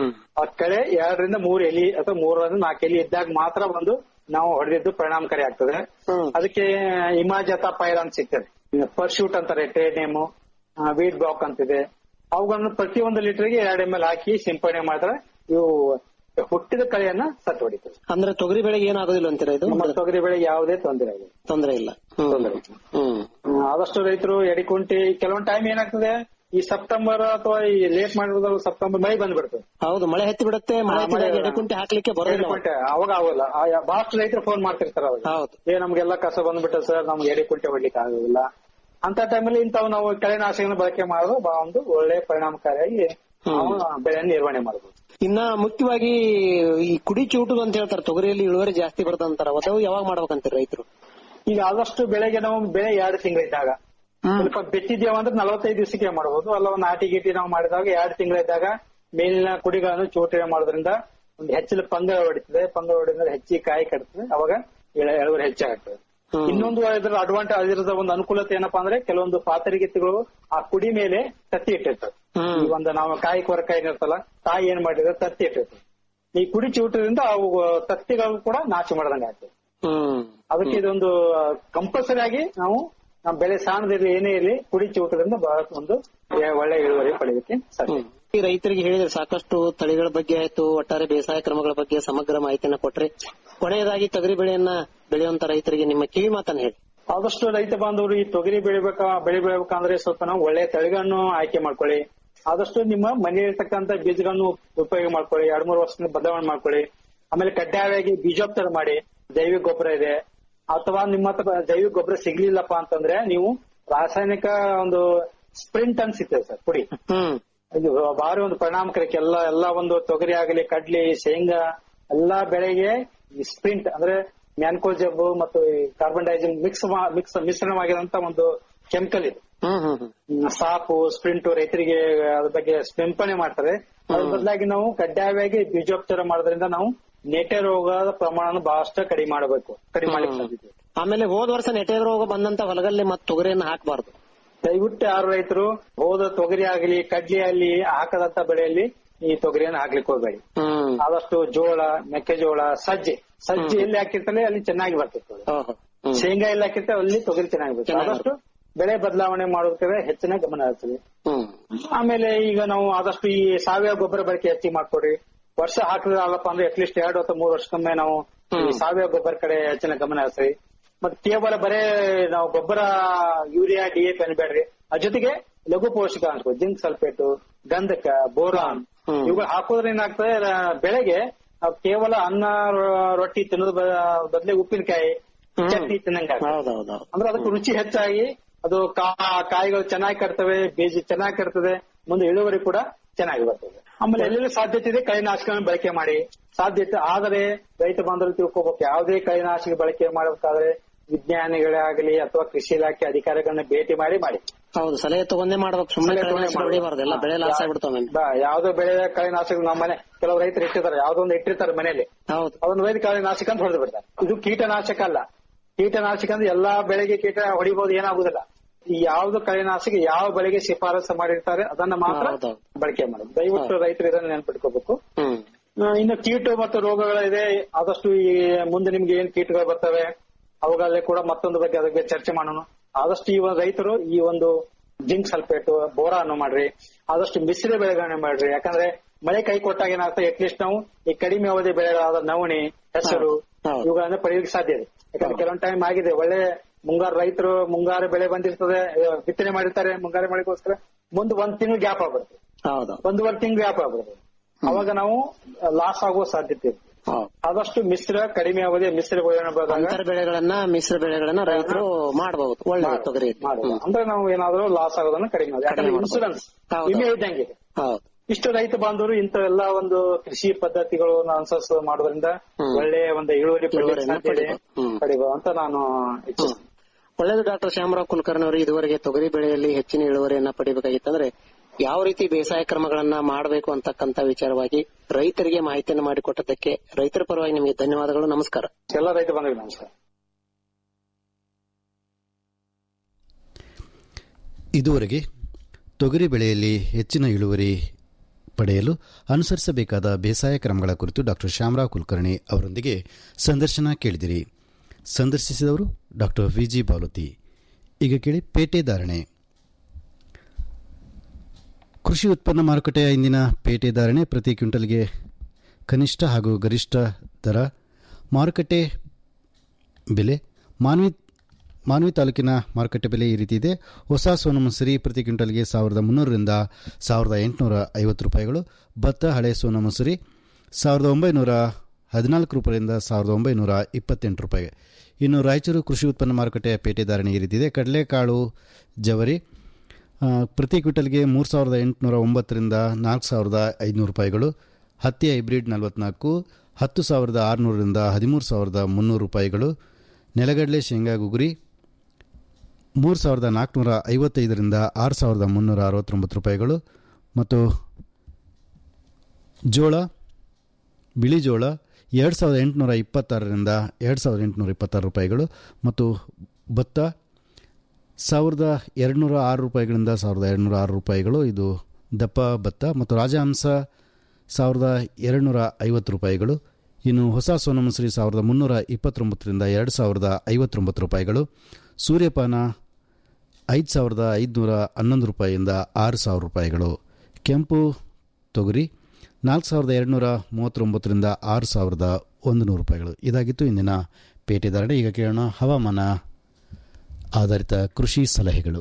ಆ ಕಳೆ ಎರಡರಿಂದ ಮೂರು ಎಲಿ ಅಥವಾ ಮೂರರಿಂದ ನಾಲ್ಕು ಎಲಿ ಇದ್ದಾಗ ಮಾತ್ರ ಒಂದು ನಾವು ಹೊಡೆದಿದ್ದು ಪರಿಣಾಮಕಾರಿ ಆಗ್ತದೆ ಅದಕ್ಕೆ ಇಮಾಜತ ಪೈರ್ ಅಂತ ಸಿಗ್ತದೆ ಪರ್ಶೂಟ್ ಅಂತಾರೆ ಟ್ರೇಡ್ ನೇಮು ವೀಟ್ ಬ್ಲಾಕ್ ಅಂತಿದೆ ಅವುಗಳನ್ನು ಪ್ರತಿಯೊಂದು ಲೀಟರ್ಗೆ ಎರಡು ಎಂ ಎಲ್ ಹಾಕಿ ಸಿಂಪಡಣೆ ಮಾಡಿದ್ರೆ ಇವು ಹುಟ್ಟಿದ ಕಳೆಯನ್ನ ಸತ್ತು ಹೊಡಿತದೆ ಅಂದ್ರೆ ತೊಗರಿ ಬೆಳೆಗೆ ಏನಾಗೋದಿಲ್ಲ ಅಂತೀರಾ ಇದು ನಮ್ಮ ತೊಗರಿ ಬೆಳೆಗೆ ಯಾವುದೇ ತೊಂದರೆ ಇಲ್ಲ ತೊಂದರೆ ಇಲ್ಲ ತೊಂದರೆ ಇಲ್ಲ. ಹ್ಮ್, ಆದಷ್ಟು ರೈತರು ಎಡಿಕುಂಟಿ ಕೆಲವೊಂದು ಟೈಮ್ ಏನಾಗ್ತದೆ ಈ ಸೆಪ್ಟೆಂಬರ್ ಅಥವಾ ಈ ಲೇಟ್ ಮಾಡಿರೋದ್ರಲ್ಲಿ ಸೆಪ್ಟೆಂಬರ್ ಮೈ ಬಂದ್ಬಿಡ್ತದೆ ಹೌದು ಮಳೆ ಹತ್ತಿ ಬಿಡುತ್ತೆ ಮಳೆ ಆ, ಮಳೆ ಹತ್ತಿದಾಗ ಎಡೆಕುಂಟೆ ಹಾಕ್ಲಿಕ್ಕೆ ಬರೋದಿಲ್ಲ ಎಡೆಕುಂಟೆ ಅವಾಗ ಆಗೋಲ್ಲ ಆ, ಯಾ- ಬಹಳಷ್ಟು ರೈತರು ಫೋನ್ ಮಾಡ್ತಿರ್ತಾರ ಅವಾಗ ಹೌದು ಏ ನಮ್ಗೆಲ್ಲ ಕಸ ಬಂದ್ಬಿಟ್ಟು ಸರ್ ನಮ್ಗೆ ಎಡೆಕುಂಟೆ ಹೊಡ್ಲಿಕ್ಕೆ ಆಗೋದಿಲ್ಲ ಅಂತ ಟೈಮಲ್ಲಿ ಇಂಥವು ನಾವು ಕಳೆನಾಶಕನ ಬಳಕೆ ಮಾಡೋದು ಬಹಳ ಒಂದು ಒಳ್ಳೆ ಪರಿಣಾಮಕಾರಿಯಾಗಿ ನಾವು ಬೆಳೆಯನ್ನು ನಿರ್ವಹಣೆ ಮಾಡಬಹುದು ಇನ್ನ ಮುಖ್ಯವಾಗಿ ಈ ಕುಡಿ ಚೂಟುದು ಅಂತ ಹೇಳ್ತಾರೆ ತೊಗರಿಯಲ್ಲಿ ಇಳುವರಿ ಜಾಸ್ತಿ ಬರ್ತದೆ ಅಂತಾರ ಒದವು ಯಾವಾಗ ಮಾಡ್ಬೇಕಂತೀರಿ ರೈತರು ಈಗ ಆದಷ್ಟು ಬೆಳೆಗೆ ನಾವು ಬೆಳೆ ಎರಡು ತಿಂಗಳಿದ್ದಾಗ ಸ್ವಲ್ಪ ಬೆಚ್ಚಿದ್ದೇವ ಅಂದ್ರೆ ನಲವತ್ತೈದು ದಿವಸಕ್ಕೆ ಮಾಡಬಹುದು ಅಲ್ಲ ಒಂದು ನಾಟಿ ಗೀಟಿ ನಾವು ಮಾಡಿದಾಗ ಎರಡು ತಿಂಗಳಿದ್ದಾಗ ಮೇಲಿನ ಕುಡಿಗಳನ್ನು ಚೋಟನೆ ಮಾಡೋದ್ರಿಂದ ಒಂದು ಹೆಚ್ಚಿನ ಪಂಗ ಹೊಡಿತದೆ ಪಂಗ ಹೊಡಿದ್ರೆ ಹೆಚ್ಚಿಗೆ ಕಾಯಿ ಕಟ್ತದೆ ಅವಾಗ ಇಳ- ಇಳುವರಿ ಹೆಚ್ಚಾಗ್ತದೆ ಇನ್ನೊಂದು ಇದ್ರ ಅಡ್ವಾಂಟೇಜ್ ಇರದ ಒಂದು ಅನುಕೂಲತೆ ಏನಪ್ಪಾ ಅಂದ್ರೆ ಕೆಲವೊಂದು ಪಾತರಿಗಿತ್ತಿಗಳು ಆ ಕುಡಿ ಮೇಲೆ ತತ್ತಿ ಇಟ್ಟಿರ್ತವೆ ಈ ಒಂದು ನಾವು ಕಾಯಿ ಕೊರಕ ಏನಿರ್ತಲ್ಲ ತಾಯಿ ಏನ್ ಮಾಡಿದ್ರೆ ತತ್ತಿ ಇಟ್ಟಿರ್ತದೆ ಈ ಕುಡಿ ಚೂಟದಿಂದ ಅವು ತತ್ತಿಗಳು ಕೂಡ ನಾಶ ಮಾಡ್ದಂಗೆ ಆಗ್ತದೆ ಅದಕ್ಕೆ ಇದೊಂದು ಕಂಪಲ್ಸರಿ ಆಗಿ ನಾವು ನಮ್ಮ ಬೆಳೆ ಸಣ್ಣದಿರ್ಲಿ ಏನೇ ಇರಲಿ ಕುಡಿ ಚೂಟದಿಂದ ಬಹಳ ಒಂದು ಏ- ಒಳ್ಳೆ ಇಳುವರಿ ಪಡೆಯೋಕೆ ಸಾಧ್ಯ ಈ ರೈತರಿಗೆ ಹೇಳಿದ್ರೆ ಸಾಕಷ್ಟು ತಳಿಗಳ ಬಗ್ಗೆ ಆಯ್ತು ಒಟ್ಟಾರೆ ಬೇಸಾಯ ಕ್ರಮಗಳ ಬಗ್ಗೆ ಸಮಗ್ರ ಮಾಹಿತಿಯನ್ನ ಕೊಟ್ರಿ ಕೊನೆಯದಾಗಿ ತೊಗರಿ ಬೆಳೆಯನ್ನ ಬೆಳೆಯುವಂತ ರೈತರಿಗೆ ನಿಮ್ಮ ಕಿವಿ ಮಾತನ್ನ ಹೇಳಿ ಆದಷ್ಟು ರೈತ ಬಾಂಧವರು ಈ ತೊಗರಿ ಬೆಳಿಬೇಕ ಬೆಳಿ ಬೆಳಿಬೇಕಂದ್ರೆ ಸ್ವಲ್ಪ ನಾವು ಒಳ್ಳೆ ತಳಿಗಳನ್ನು ಆಯ್ಕೆ ಮಾಡ್ಕೊಳ್ಳಿ ಆದಷ್ಟು ನಿಮ್ಮ ಮನೆಯಲ್ಲಿರ್ತಕ್ಕಂಥ ಬೀಜಗಳನ್ನು ಉಪಯೋಗ ಮಾಡ್ಕೊಳ್ಳಿ ಎರಡ್ ಮೂರು ವರ್ಷದಿಂದ ಬದಲಾವಣೆ ಮಾಡ್ಕೊಳ್ಳಿ ಆಮೇಲೆ ಕಡ್ಡಾಯವಾಗಿ ಬೀಜೋಪಚಾರ ಮಾಡಿ ಜೈವಿಕ ಗೊಬ್ಬರ ಇದೆ ಅಥವಾ ನಿಮ್ಮ ಹತ್ರ ಜೈವಿಕ ಗೊಬ್ಬರ ಸಿಗ್ಲಿಲ್ಲಪ್ಪ ಅಂತಂದ್ರೆ ನೀವು ರಾಸಾಯನಿಕ ಒಂದು ಸ್ಪ್ರಿಂಟ್ ಅಂತ ಸಿಗ್ತದೆ ಸರ್ ಪುಡಿ ಇದು ಭಾರಿ ಒಂದು ಪರಿಣಾಮಕಾರಿ ಎಲ್ಲ ಎಲ್ಲ ಒಂದು ತೊಗರಿ ಆಗಲಿ ಕಡ್ಲಿ ಶೇಂಗಾ ಎಲ್ಲಾ ಬೆಳೆಗೆ ಈ ಸ್ಪ್ರಿಂಟ್ ಅಂದ್ರೆ ಮ್ಯಾನ್ಕೋಜಬ್ ಮತ್ತು ಕಾರ್ಬನ್ ಡೈಆಕ್ಸೈಡ್ ಮಿಕ್ಸ್ ಮಿಕ್ಸ್ ಮಿಶ್ರಣವಾಗಿರುವಂತ ಒಂದು ಕೆಮಿಕಲ್ ಇದು ಹ್ಮ್, ಸಾಪು ಸ್ಪ್ರಿಂಟ್ ರೈತರಿಗೆ ಅದ್ರ ಬಗ್ಗೆ ಸಿಂಪಣೆ ಮಾಡ್ತಾರೆ ಅದ್ರ ಬದಲಾಗಿ ನಾವು ಕಡ್ಡಾಯವಾಗಿ ಬೀಜೋಪಚಾರ ಮಾಡೋದ್ರಿಂದ ನಾವು ನೆಟೆ ರೋಗದ ಪ್ರಮಾಣ ಬಹಳಷ್ಟು ಕಡಿಮೆ ಮಾಡಬೇಕು ಕಡಿಮೆ ಮಾಡ್ಲಿಕ್ಕೆ ಸಾಧ್ಯತೆ ಇದೆ. ಆಮೇಲೆ ಹೋದ ವರ್ಷ ನೆಟೆ ರೋಗ ಬಂದಂತ ಹೊಲಗಲ್ಲಿ ಮತ್ತೆ ತೊಗರಿಯನ್ನ ಹಾಕಬಾರ್ದು ದಯವಿಟ್ಟು ಯಾರು ರೈತರು ಹೋದ ತೊಗರಿ ಆಗಲಿ ಕಡ್ಲಿ ಆಗಲಿ ಹಾಕದಂತ ಬೆಳೆಯಲ್ಲಿ ಈ ತೊಗರಿಯನ್ನು ಹಾಕ್ಲಿಕ್ಕೆ ಹೋಗಬೇಡಿ ಆದಷ್ಟು ಜೋಳ ಮೆಕ್ಕೆಜೋಳ ಸಜ್ಜೆ ಸಜ್ಜೆ ಎಲ್ಲಿ ಹಾಕಿರ್ತಾರೆ ಅಲ್ಲಿ ಚೆನ್ನಾಗಿ ಬರ್ತದೆ ಶೇಂಗಾ ಎಲ್ಲಿ ಹಾಕಿರ್ತಾರೆ ಅಲ್ಲಿ ತೊಗರಿ ಚೆನ್ನಾಗಿ ಬರ್ತದೆ ಆದಷ್ಟು ಬೆಳೆ ಬದಲಾವಣೆ ಮಾಡೋದಕ್ಕೆ ಹೆಚ್ಚಿನ ಗಮನ ಹರಿಸ್ತದೆ ಆಮೇಲೆ ಈಗ ನಾವು ಆದಷ್ಟು ಈ ಸಾವಯವ ಗೊಬ್ಬರ ಬಳಕೆ ಹೆಚ್ಚಿಗೆ ಮಾಡ್ಕೊಡ್ರಿ ವರ್ಷ ಹಾಕಿದ್ರೆ ಅಲ್ಲಪ್ಪ ಅಂದ್ರೆ ಅಟ್ಲೀಸ್ಟ್ ಎರಡು ಅಥವಾ ಮೂರು ವರ್ಷಕ್ಕೊಮ್ಮೆ ನಾವು ಈ ಸಾವಯವ ಗೊಬ್ಬರ ಕಡೆ ಹೆಚ್ಚಿನ ಗಮನ ಹರಿಸ್ರಿ ಮತ್ತೆ ಕೇವಲ ಬರೇ ನಾವು ಗೊಬ್ಬರ ಯೂರಿಯಾ ಡಿಎಪಿ ಅನ್ಬೇಡ್ರಿ ಅದ್ರ ಜೊತೆಗೆ ಲಘು ಪೋಷಕಾಂಶ ಜಿಂಕ್ ಸಲ್ಫೇಟ್ ಗಂಧಕ ಬೋರಾನ್ ಇವುಗಳು ಹಾಕೋದ್ರಿಂದ ಏನಾಗ್ತದೆ ರ- ಬೆಳೆಗೆ ನಾವು ಕೇವಲ ಅನ್ನ ರೊ- ರೊಟ್ಟಿ ತಿನ್ನೋದ್ ಬದಲೇ ಉಪ್ಪಿನಕಾಯಿ ಚಟ್ನಿ ತಿನ್ನಂಗ ಅಂದ್ರೆ ಅದಕ್ಕೆ ರುಚಿ ಹೆಚ್ಚಾಗಿ ಅದು ಕಾ- ಕಾಯಿಗಳು ಚೆನ್ನಾಗಿ ಕಟ್ತವೆ ಬೀಜ ಚೆನ್ನಾಗಿ ಕಟ್ತದೆ ಮುಂದೆ ಇಳುವರಿ ಕೂಡ ಚೆನ್ನಾಗಿ ಬರ್ತದೆ ಆಮೇಲೆ ಎಲ್ಲೆಲ್ಲಿ ಸಾಧ್ಯತೆ ಇದೆ ಕಳೆನಾಶಕಗಳನ್ನು ಬಳಕೆ ಮಾಡಿ ಸಾಧ್ಯತೆ ಆದರೆ ರೈತ ಬಾಂಧವರು ತಿಳ್ಕೊಬೇಕು ಯಾವುದೇ ಕಳೆನಾಶಕ ಬಳಕೆ ಮಾಡಬೇಕಾದ್ರೆ ವಿಜ್ಞಾನಿಗಳೇ ಆಗಲಿ ಅಥವಾ ಕೃಷಿ ಇಲಾಖೆ ಅಧಿಕಾರಿಗಳನ್ನ ಭೇಟಿ ಮಾಡಿ ಮಾಡಿ ಹೌದು ಸಲಹೆ ತಗೊಂಡೇ ಮಾಡ್ಬೇಕು ಸುಮ್ಮನೆ ಹೊಡಿಬಾರ್ದು ಎಲ್ಲ ಬೆಳೆ ಲಾಸ್ ಆಗ್ಬಿಡ್ತಾವೆ ಬಾ- ಯಾವ್ದೋ ಬೆಳೆ ಕಳೆನಾಶಕ ನಮ್ಮ ಮನೆ ಕೆಲವು ರೈತರು ಇಟ್ಟಿರ್ತಾರೆ ಯಾವ್ದೋ ಒಂದು ಇಟ್ಟಿರ್ತಾರೆ ಮನೆಯಲ್ಲಿ ಹೌದು ಅದನ್ನ ಒಯ್ದು ಕಳೆನಾಶಕ ಅಂತ ಹೊಡೆದು ಬಿಡ್ತಾರೆ ಇದು ಕೀಟನಾಶಕ ಅಲ್ಲ ಕೀಟನಾಶಕ ಅಂದ್ರೆ ಎಲ್ಲಾ ಬೆಳೆಗೆ ಕೀಟ ಹೊಡಿಬಹುದು ಏನಾಗುದಿಲ್ಲ ಈ ಯಾವ್ದು ಕಳೆನಾಶಕ ಯಾವ ಬೆಳೆಗೆ ಶಿಫಾರಸು ಮಾಡಿರ್ತಾರೆ ಅದನ್ನ ಮಾತ್ರ ಬಳಕೆ ಮಾಡೋದು ದಯವಿಟ್ಟು ರೈತರು ಇದನ್ನ ನೆನ್ಪಿಟ್ಕೋಬೇಕು ಆ, ಇನ್ನು ಕೀಟ ಮತ್ತು ರೋಗಗಳಿದೆ ಆದಷ್ಟು ಈ ಮುಂದೆ ನಿಮ್ಗೆ ಏನ್ ಕೀಟಗಳು ಬರ್ತವೆ ಅವುಗಳಲ್ಲಿ ಕೂಡ ಮತ್ತೊಂದು ಬಗ್ಗೆ ಅದ್ರ ಬಗ್ಗೆ ಚರ್ಚೆ ಮಾಡೋಣ ಆದಷ್ಟು ಈ ಒಂದು ರೈತರು ಈ ಒಂದು ಜಿಂಕ್ ಸಲ್ಫೇಟ್ ಬೋರಾನು ಮಾಡ್ರಿ ಆದಷ್ಟು ಮಿಶ್ರ ಬೆಳೆಗಳನ್ನ ಮಾಡ್ರಿ ಯಾಕಂದ್ರೆ ಮಳೆ ಕೈ ಕೊಟ್ಟಾಗ ಏನಾಗ್ತದೆ ಅಟ್ಲೀಸ್ಟ್ ನಾವು ಈ ಕಡಿಮೆ ಅವಧಿ ಬೆಳೆಗಳಾದ ನವಣಿ ಹೆಸರು ಇವುಗಳನ್ನ ಪಡೆಯೋಕೆ ಸಾಧ್ಯ ಇದೆ ಯಾಕಂದ್ರೆ ಕೆಲವೊಂದು ಟೈಮ್ ಆಗಿದೆ ಒಳ್ಳೆ ಮುಂಗಾರು ರೈತರು ಮುಂಗಾರು ಬೆಳೆ ಬಂದಿರ್ತದೆ ಆ, ಬಿತ್ತನೆ ಮಾಡಿರ್ತಾರೆ ಮುಂಗಾರು ಮಳೆಗೋಸ್ಕರ ಮುಂದೆ ಒಂದ್ ತಿಂಗಳು ಗ್ಯಾಪ್ ಆಗ್ಬಿಡುತ್ತೆ ಹೌದು ಒಂದೂವರೆ ತಿಂಗಳು ಗ್ಯಾಪ್ ಆಗ್ಬಿಡುತ್ತೆ ಅವಾಗ ನಾವು ಲಾಸ್ ಆಗುವ ಸಾಧ್ಯತೆ ಇದೆ ಆದಷ್ಟು ಮಿಶ್ರ ಕಡಿಮೆ ಅವಧಿ ಮಿಶ್ರ ಬೆಳೆಗಳನ್ನ ಬೆಳೆದಾಗ ಅಂತರ ಬೆಳೆಗಳನ್ನ ಮಿಶ್ರ ಬೆಳೆಗಳನ್ನ ರೈತರು ಮಾಡಬಹುದು ಒಳ್ಳೆ ತೊಗರಿ ಮಾಡುವ. ಅಂದ್ರೆ ನಾವು ಏನಾದ್ರೂ ಲಾಸ್ ಆಗೋದನ್ನ ಕಡಿಮೆ ಮಾಡಿ ಯಾಕಂದ್ರೆ ಇನ್ಸೂರೆನ್ಸ್ ವಿಮೆ ಇದ್ದಂಗೆ ಇದೆ. ಇಷ್ಟು ರೈತ ಬಾಂಧವರು ಇಂಥ ಎಲ್ಲಾ ಒಂದು ಕೃಷಿ ಪದ್ಧತಿಗಳನ್ನು ಅನುಸರಿಸ ಮಾಡೋದ್ರಿಂದ ಒಳ್ಳೆಯ ಒಂದು ಇಳುವರಿ ಪಡೆಯಲಿಕ್ಕೆ ಸಾಧ್ಯ ಇದೆ. ಪಡಿಬೋದು ಅಂತ ನಾನು ಇಚ್ಛಿಸ್ತೇನೆ ಒಳ್ಳೇದು ಡಾಕ್ಟರ್ ಶ್ಯಾಮರಾವ್ ಕುಲಕರ್ಣಿ ಅವರು ಇದುವರೆಗೆ ತೊಗರಿ ಬೆಳೆಯಲ್ಲಿ ಹೆಚ್ಚಿನ ಇಳುವರಿಯನ್ನ ಪಡಿಬೇಕಾಗಿತ್ತಂದ್ರೆ ಯಾವ ರೀತಿ ಬೇಸಾಯ ಕ್ರಮಗಳನ್ನ ಮಾಡಬೇಕು ಅಂತಕ್ಕಂತ ವಿಚಾರವಾಗಿ ರೈತರಿಗೆ ಮಾಹಿತಿಯನ್ನು ಮಾಡಿಕೊಟ್ಟದಕ್ಕೆ ರೈತರ ಪರವಾಗಿ ನಿಮಗೆ ಧನ್ಯವಾದಗಳು ನಮಸ್ಕಾರ ಎಲ್ಲ ರೈತ ಬಾಂಧವರಿಗೆ ನಮಸ್ಕಾರ ಇದುವರೆಗೆ ತೊಗರಿ ಬೆಳೆಯಲ್ಲಿ ಹೆಚ್ಚಿನ ಇಳುವರಿ ಪಡೆಯಲು ಅನುಸರಿಸಬೇಕಾದ ಬೇಸಾಯ ಕ್ರಮಗಳ ಕುರಿತು ಡಾಕ್ಟರ್ ಶ್ಯಾಮರಾವ್ ಕುಲಕರ್ಣಿ ಅವರೊಂದಿಗೆ ಸಂದರ್ಶನ ಕೇಳಿದಿರಿ ಸಂದರ್ಶಿಸಿದವರು ಡಾಕ್ಟರ್ ವಿ ಜಿ ಬಾಲೋತಿ ಈಗ ಕೇಳಿ ಪೇಟೆ ಧಾರಣೆ ಕೃಷಿ ಉತ್ಪನ್ನ ಮಾರುಕಟ್ಟೆಯ ಇಂದಿನ ಪೇಟೆ ಧಾರಣೆ ಪ್ರತಿ ಕ್ವಿಂಟಲ್ಗೆ ಕನಿಷ್ಠ ಹಾಗೂ ಗರಿಷ್ಠ ದರ ಮಾರುಕಟ್ಟೆ ಬೆಲೆ ಮಾನ್ವಿ ಮಾನ್ವಿ ತಾಲೂಕಿನ ಮಾರುಕಟ್ಟೆ ಬೆಲೆ ಈ ರೀತಿ ಇದೆ ಹೊಸ ಸೋನು ಮಸೂರಿ ಪ್ರತಿ ಕ್ವಿಂಟಲ್ಗೆ ಸಾವಿರದ ಮುನ್ನೂರರಿಂದ ಸಾವಿರದ ಎಂಟುನೂರ ಐವತ್ತು ರೂಪಾಯಿಗಳು ಭತ್ತ ಹಳೆ ಸೋನು ಮಸೂರಿ ಸಾವಿರದ ಒಂಬೈನೂರ ಹದಿನಾಲ್ಕು ರೂಪಾಯಿಯಿಂದ ಸಾವಿರದ ಒಂಬೈನೂರ ಇಪ್ಪತ್ತೆಂಟು ರೂಪಾಯಿ ಇನ್ನು ರಾಯಚೂರು ಕೃಷಿ ಉತ್ಪನ್ನ ಮಾರುಕಟ್ಟೆಯ ಪೇಟೆ ಧಾರಣೆ ಈ ರೀತಿ ಇದೆ ಕಡಲೆಕಾಳು ಜವರಿ ಆ, ಪ್ರತಿ ಕ್ವಿಂಟಲ್ಗೆ ಮೂರು ಸಾವಿರದ ಎಂಟುನೂರ ಒಂಬತ್ತರಿಂದ ನಾಲ್ಕು ಸಾವಿರದ ಐದುನೂರು ರೂಪಾಯಿಗಳು ಹತ್ತಿ ಹೈಬ್ರಿಡ್ ನಲವತ್ನಾಲ್ಕು ಹತ್ತು ಸಾವಿರದ ಆರುನೂರರಿಂದ ಹದಿಮೂರು ಸಾವಿರದ ಮುನ್ನೂರು ರೂಪಾಯಿಗಳು ನೆಲಗಡಲೆ ಶೇಂಗಾ ಗುಗುರಿ ಮೂರು ಸಾವಿರದ ನಾಲ್ಕುನೂರ ಐವತ್ತೈದರಿಂದ ಆರು ಸಾವಿರದ ಮುನ್ನೂರ ಅರವತ್ತೊಂಬತ್ತು ರೂಪಾಯಿಗಳು ಮತ್ತು ಜೋಳ ಬಿಳಿ ಜೋಳ ಎರಡು ಸಾವಿರದ ಎಂಟುನೂರ ಇಪ್ಪತ್ತಾರರಿಂದ ಎರಡು ಸಾವಿರದ ಎಂಟುನೂರ ಇಪ್ಪತ್ತಾರು ರೂಪಾಯಿಗಳು ಮತ್ತು ಭತ್ತ ಸಾವಿರದ ಎರಡುನೂರ ಆರು ರೂಪಾಯಿಗಳಿಂದ ಸಾವಿರದ ಎರಡುನೂರ ಆರು ರೂಪಾಯಿಗಳು ಇದು ದಪ್ಪ ಭತ್ತ ಮತ್ತು ರಾಜಹಂಸ ಸಾವಿರದ ಎರಡುನೂರ ಐವತ್ತು ರೂಪಾಯಿಗಳು ಇನ್ನು ಹೊಸ ಸೋನು ಮಸೂರಿ ಸಾವಿರದ ಮುನ್ನೂರ ಇಪ್ಪತ್ತೊಂಬತ್ತರಿಂದ ಎರಡು ಸಾವಿರದ ಐವತ್ತೊಂಬತ್ತು ರೂಪಾಯಿಗಳು ಸೂರ್ಯಪಾನ ಐದು ಸಾವಿರದ ಐದುನೂರ ಹನ್ನೊಂದು ರೂಪಾಯಿಯಿಂದ ಆರು ಸಾವಿರ ರೂಪಾಯಿಗಳು ಕೆಂಪು ತೊಗರಿ ನಾಲ್ಕು ಸಾವಿರದ ಎರಡುನೂರ ಮೂವತ್ತೊಂಬತ್ತರಿಂದ ಆರು ಸಾವಿರದ ಒಂದು ನೂರು ರೂಪಾಯಿಗಳು ಇದಾಗಿತ್ತು ಇಂದಿನ ಪೇಟೆ ಧಾರಣೆ ಈಗ ಕೇಳೋಣ ಹವಾಮಾನ ಆಧಾರಿತ ಕೃಷಿ ಸಲಹೆಗಳು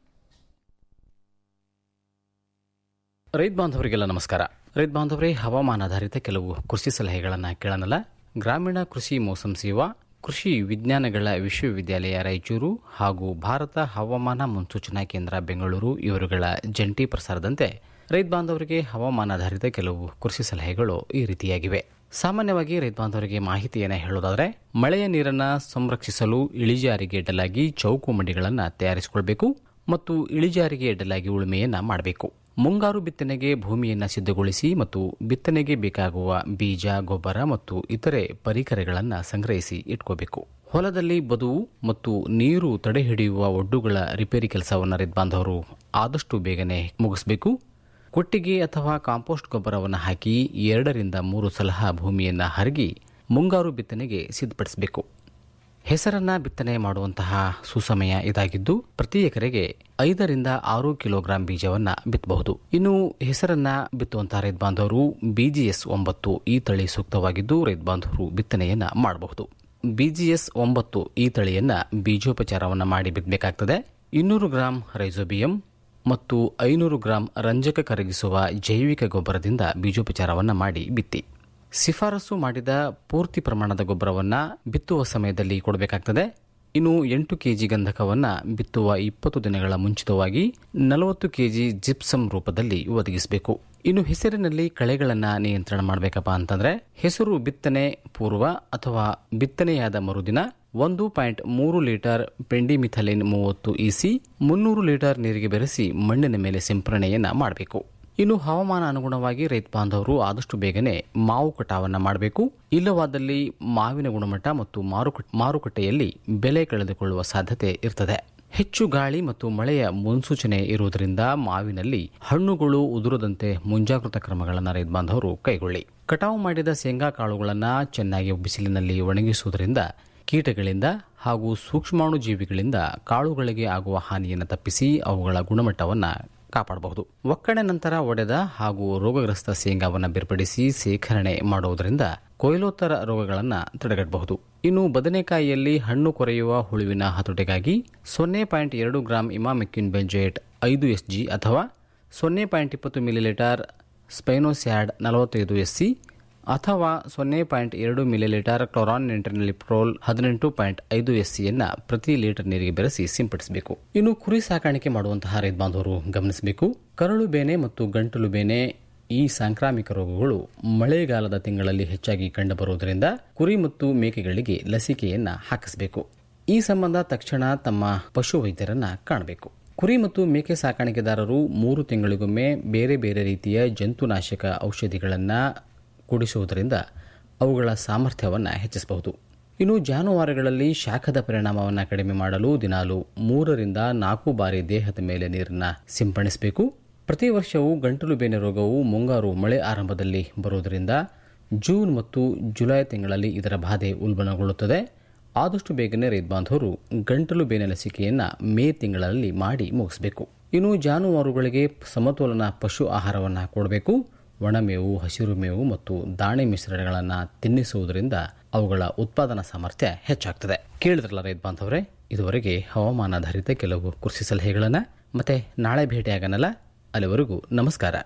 ರೈತ ಬಾಂಧವರಿಗೆಲ್ಲ ನಮಸ್ಕಾರ ರೈತ ಬಾಂಧವರೇ ಹವಾಮಾನಾಧಾರಿತ ಕೆಲವು ಕೃಷಿ ಸಲಹೆಗಳನ್ನು ಕೇಳೋಣಲ್ಲ ಗ್ರಾಮೀಣ ಕೃಷಿ ಮೋಸಂ ಸೇವಾ ಕೃಷಿ ವಿಜ್ಞಾನಗಳ ವಿಶ್ವವಿದ್ಯಾಲಯ ರಾಯಚೂರು ಹಾಗೂ ಭಾರತ ಹವಾಮಾನ ಮುನ್ಸೂಚನಾ ಕೇಂದ್ರ ಬೆಂಗಳೂರು ಇವರುಗಳ ಜಂಟಿ ಪ್ರಸಾರದಂತೆ ರೈತ ಬಾಂಧವರಿಗೆ ಹವಾಮಾನಾಧಾರಿತ ಕೆಲವು ಕೃಷಿ ಸಲಹೆಗಳು ಈ ರೀತಿಯಾಗಿವೆ ಸಾಮಾನ್ಯವಾಗಿ ರೈತ ಬಾಂಧವರಿಗೆ ಮಾಹಿತಿಯನ್ನು ಹೇಳೋದಾದರೆ ಮಳೆಯ ನೀರನ್ನು ಸಂರಕ್ಷಿಸಲು ಇಳಿಜಾರಿಗೆ ಅಡ್ಡಲಾಗಿ ಚೌಕು ಮಂಡಿಗಳನ್ನು ತಯಾರಿಸಿಕೊಳ್ಬೇಕು ಮತ್ತು ಇಳಿಜಾರಿಗೆ ಅಡ್ಡಲಾಗಿ ಉಳುಮೆಯನ್ನು ಮಾಡಬೇಕು ಮುಂಗಾರು ಬಿತ್ತನೆಗೆ ಭೂಮಿಯನ್ನು ಸಿದ್ಧಗೊಳಿಸಿ ಮತ್ತು ಬಿತ್ತನೆಗೆ ಬೇಕಾಗುವ ಬೀಜ ಗೊಬ್ಬರ ಮತ್ತು ಇತರೆ ಪರಿಕರಗಳನ್ನು ಸಂಗ್ರಹಿಸಿ ಇಟ್ಕೋಬೇಕು ಹೊಲದಲ್ಲಿ ಬದುವು ಮತ್ತು ನೀರು ತಡೆಹಿಡಿಯುವ ಒಡ್ಡುಗಳ ರಿಪೇರಿ ಕೆಲಸವನ್ನು ರೈತ ಬಾಂಧವರು ಆದಷ್ಟು ಬೇಗನೆ ಮುಗಿಸಬೇಕು ಕೊಟ್ಟಿಗೆ ಅಥವಾ ಕಾಂಪೋಸ್ಟ್ ಗೊಬ್ಬರವನ್ನು ಹಾಕಿ ಎರಡರಿಂದ ಮೂರು ಸಲ ಭೂಮಿಯನ್ನು ಹರಗಿ ಮುಂಗಾರು ಬಿತ್ತನೆಗೆ ಸಿದ್ಧಪಡಿಸಬೇಕು ಹೆಸರನ್ನ ಬಿತ್ತನೆ ಮಾಡುವಂತಹ ಸುಸಮಯ ಇದಾಗಿದ್ದು ಪ್ರತಿ ಎಕರೆಗೆ ಐದರಿಂದ ಆರು ಕಿಲೋಗ್ರಾಂ ಬೀಜವನ್ನ ಬಿತ್ತಬಹುದು ಇನ್ನು ಹೆಸರನ್ನ ಬಿತ್ತುವಂತಹ ರೈತ ಬಾಂಧವರು ಬಿಜಿಎಸ್ ಒಂಬತ್ತು ಈ ತಳಿ ಸೂಕ್ತವಾಗಿದ್ದು ರೈತ ಬಾಂಧವರು ಬಿತ್ತನೆಯನ್ನ ಮಾಡಬಹುದು ಬಿಜಿಎಸ್ ಒಂಬತ್ತು ಈ ತಳಿಯನ್ನ ಬೀಜೋಪಚಾರವನ್ನ ಮಾಡಿ ಬಿತ್ತಬೇಕಾಗ್ತದೆ ಇನ್ನೂರು ಗ್ರಾಂ ರೈಸೋಬಿಯಂ ಮತ್ತು ಐನೂರು ಗ್ರಾಂ ರಂಜಕ ಕರಗಿಸುವ ಜೈವಿಕ ಗೊಬ್ಬರದಿಂದ ಬೀಜೋಪಚಾರವನ್ನ ಮಾಡಿ ಬಿತ್ತಿ ಶಿಫಾರಸು ಮಾಡಿದ ಪೂರ್ತಿ ಪ್ರಮಾಣದ ಗೊಬ್ಬರವನ್ನ ಬಿತ್ತುವ ಸಮಯದಲ್ಲಿ ಕೊಡಬೇಕಾಗ್ತದೆ ಇನ್ನು ಎಂಟು ಕೆಜಿ ಗಂಧಕವನ್ನ ಬಿತ್ತುವ ಇಪ್ಪತ್ತು ದಿನಗಳ ಮುಂಚಿತವಾಗಿ ನಲವತ್ತು ಕೆಜಿ ಜಿಪ್ಸಮ್ ರೂಪದಲ್ಲಿ ಒದಗಿಸಬೇಕು ಇನ್ನು ಹೆಸರಿನಲ್ಲಿ ಕಳೆಗಳನ್ನ ನಿಯಂತ್ರಣ ಮಾಡಬೇಕಪ್ಪ ಅಂತಂದ್ರೆ ಹೆಸರು ಬಿತ್ತನೆ ಪೂರ್ವ ಅಥವಾ ಬಿತ್ತನೆಯಾದ ಮರುದಿನ ಒಂದು ಪಾಯಿಂಟ್ ಮೂರು ಲೀಟರ್ ಪೆಂಡಿಮಿಥಲಿನ್ ಮೂವತ್ತು ಇಸಿ ಮುನ್ನೂರು ಲೀಟರ್ ನೀರಿಗೆ ಬೆರೆಸಿ ಮಣ್ಣಿನ ಮೇಲೆ ಸಿಂಪರಣೆಯನ್ನ ಮಾಡಬೇಕು ಇನ್ನು ಹವಾಮಾನ ಅನುಗುಣವಾಗಿ ರೈತ ಬಾಂಧವರು ಆದಷ್ಟು ಬೇಗನೆ ಮಾವು ಕಟಾವನ್ನ ಮಾಡಬೇಕು ಇಲ್ಲವಾದಲ್ಲಿ ಮಾವಿನ ಗುಣಮಟ್ಟ ಮತ್ತು ಮಾರುಕಟ್ಟೆಯಲ್ಲಿ ಬೆಲೆ ಕಳೆದುಕೊಳ್ಳುವ ಸಾಧ್ಯತೆ ಇರ್ತದೆ ಹೆಚ್ಚು ಗಾಳಿ ಮತ್ತು ಮಳೆಯ ಮುನ್ಸೂಚನೆ ಇರುವುದರಿಂದ ಮಾವಿನಲ್ಲಿ ಹಣ್ಣುಗಳು ಉದುರದಂತೆ ಮುಂಜಾಗೃತಾ ಕ್ರಮಗಳನ್ನು ರೈತ ಬಾಂಧವರು ಕೈಗೊಳ್ಳಿ ಕಟಾವು ಮಾಡಿದ ಶೇಂಗಾ ಕಾಳುಗಳನ್ನು ಚೆನ್ನಾಗಿ ಬಿಸಿಲಿನಲ್ಲಿ ಒಣಗಿಸುವುದರಿಂದ ಕೀಟಗಳಿಂದ ಹಾಗೂ ಸೂಕ್ಷ್ಮಾಣು ಜೀವಿಗಳಿಂದ ಕಾಳುಗಳಿಗೆ ಆಗುವ ಹಾನಿಯನ್ನು ತಪ್ಪಿಸಿ ಅವುಗಳ ಗುಣಮಟ್ಟವನ್ನು ಕಾಪಾಡಬಹುದು ಒಕ್ಕಣೆ ನಂತರ ಒಡೆದ ಹಾಗೂ ರೋಗಗ್ರಸ್ತ ಶೇಂಗಾವನ್ನು ಬೇರ್ಪಡಿಸಿ ಶೇಖರಣೆ ಮಾಡುವುದರಿಂದ ಕೊಯ್ಲೋತ್ತರ ರೋಗಗಳನ್ನು ತಡೆಗಟ್ಟಬಹುದು ಇನ್ನು ಬದನೆಕಾಯಿಯಲ್ಲಿ ಹಣ್ಣು ಕೊರೆಯುವ ಹುಳುವಿನ ಹತೋಟಿಗಾಗಿ ಸೊನ್ನೆ ಪಾಯಿಂಟ್ ಎರಡು ಗ್ರಾಂ ಇಮಾಮೆಕ್ಯೂನ್ ಬೆಂಜೇಟ್ ಐದು ಎಸ್ಜಿ ಅಥವಾ ಸೊನ್ನೆ ಪಾಯಿಂಟ್ ಇಪ್ಪತ್ತು ಮಿಲಿಲೀಟರ್ ಸ್ಪೈನೋಸ್ಯಾಡ್ ನಲವತ್ತೈದು ಎಸ್ಸಿ ಅಥವಾ ಸೊನ್ನೆ ಪಾಯಿಂಟ್ ಎರಡು ಮಿಲಿಲೀಟರ್ ಕ್ಲೋರಾನ್ ನಿಂಟ್ರಿನಲಿಪ್ರೋಲ್ ಹದಿನೆಂಟು ಪಾಯಿಂಟ್ ಐದು ಎಸ್ಸಿಯನ್ನ ಪ್ರತಿ ಲೀಟರ್ ನೀರಿಗೆ ಬೆರೆಸಿ ಸಿಂಪಡಿಸಬೇಕು ಇನ್ನು ಕುರಿ ಸಾಕಾಣಿಕೆ ಮಾಡುವಂತಹ ರೈತ ಬಾಂಧವರು ಗಮನಿಸಬೇಕು ಕರಳು ಬೇನೆ ಮತ್ತು ಗಂಟಲು ಬೇನೆ ಈ ಸಾಂಕ್ರಾಮಿಕ ರೋಗಗಳು ಮಳೆಗಾಲದ ತಿಂಗಳಲ್ಲಿ ಹೆಚ್ಚಾಗಿ ಕಂಡುಬರುವುದರಿಂದ ಕುರಿ ಮತ್ತು ಮೇಕೆಗಳಿಗೆ ಲಸಿಕೆಯನ್ನ ಹಾಕಿಸಬೇಕು ಈ ಸಂಬಂಧ ತಕ್ಷಣ ತಮ್ಮ ಪಶು ವೈದ್ಯರನ್ನ ಕಾಣಬೇಕು ಕುರಿ ಮತ್ತು ಮೇಕೆ ಸಾಕಾಣಿಕೆದಾರರು ಮೂರು ತಿಂಗಳಿಗೊಮ್ಮೆ ಬೇರೆ ಬೇರೆ ರೀತಿಯ ಜಂತುನಾಶಕ ಔಷಧಿಗಳನ್ನು ಕೂಡಿಸುವುದರಿಂದ ಅವುಗಳ ಸಾಮರ್ಥ್ಯವನ್ನು ಹೆಚ್ಚಿಸಬಹುದು ಇನ್ನು ಜಾನುವಾರುಗಳಲ್ಲಿ ಶಾಖದ ಪರಿಣಾಮವನ್ನು ಕಡಿಮೆ ಮಾಡಲು ದಿನಾಲು ಮೂರರಿಂದ ನಾಲ್ಕು ಬಾರಿ ದೇಹದ ಮೇಲೆ ನೀರನ್ನು ಸಿಂಪಡಿಸಬೇಕು ಪ್ರತಿ ವರ್ಷವೂ ಗಂಟಲು ಬೇನೆ ರೋಗವು ಮುಂಗಾರು ಮಳೆ ಆರಂಭದಲ್ಲಿ ಬರುವುದರಿಂದ ಜೂನ್ ಮತ್ತು ಜುಲೈ ತಿಂಗಳಲ್ಲಿ ಇದರ ಬಾಧೆ ಉಲ್ಬಣಗೊಳ್ಳುತ್ತದೆ ಆದಷ್ಟು ಬೇಗನೆ ರೈತ ಬಾಂಧವರು ಗಂಟಲು ಬೇನೆ ಲಸಿಕೆಯನ್ನು ಮೇ ತಿಂಗಳಲ್ಲಿ ಮಾಡಿ ಮುಗಿಸಬೇಕು ಇನ್ನು ಜಾನುವಾರುಗಳಿಗೆ ಸಮತೋಲನ ಪಶು ಆಹಾರವನ್ನು ಕೊಡಬೇಕು ಒಣಮೇವು ಹಸಿರು ಮೇವು ಮತ್ತು ದಾಣೆ ಮಿಶ್ರಣಗಳನ್ನು ತಿನ್ನಿಸುವುದರಿಂದ ಅವುಗಳ ಉತ್ಪಾದನಾ ಸಾಮರ್ಥ್ಯ ಹೆಚ್ಚಾಗ್ತದೆ ಕೇಳಿದ್ರಲ್ಲ ರೈತ ಬಾಂಧವರೇ ಇದುವರೆಗೆ ಹವಾಮಾನಾಧಾರಿತ ಕೆಲವು ಕೃಷಿ ಸಲಹೆಗಳನ್ನು ಮತ್ತೆ ನಾಳೆ ಭೇಟಿಯಾಗನಲ್ಲ ಅಲ್ಲಿವರೆಗೂ ನಮಸ್ಕಾರ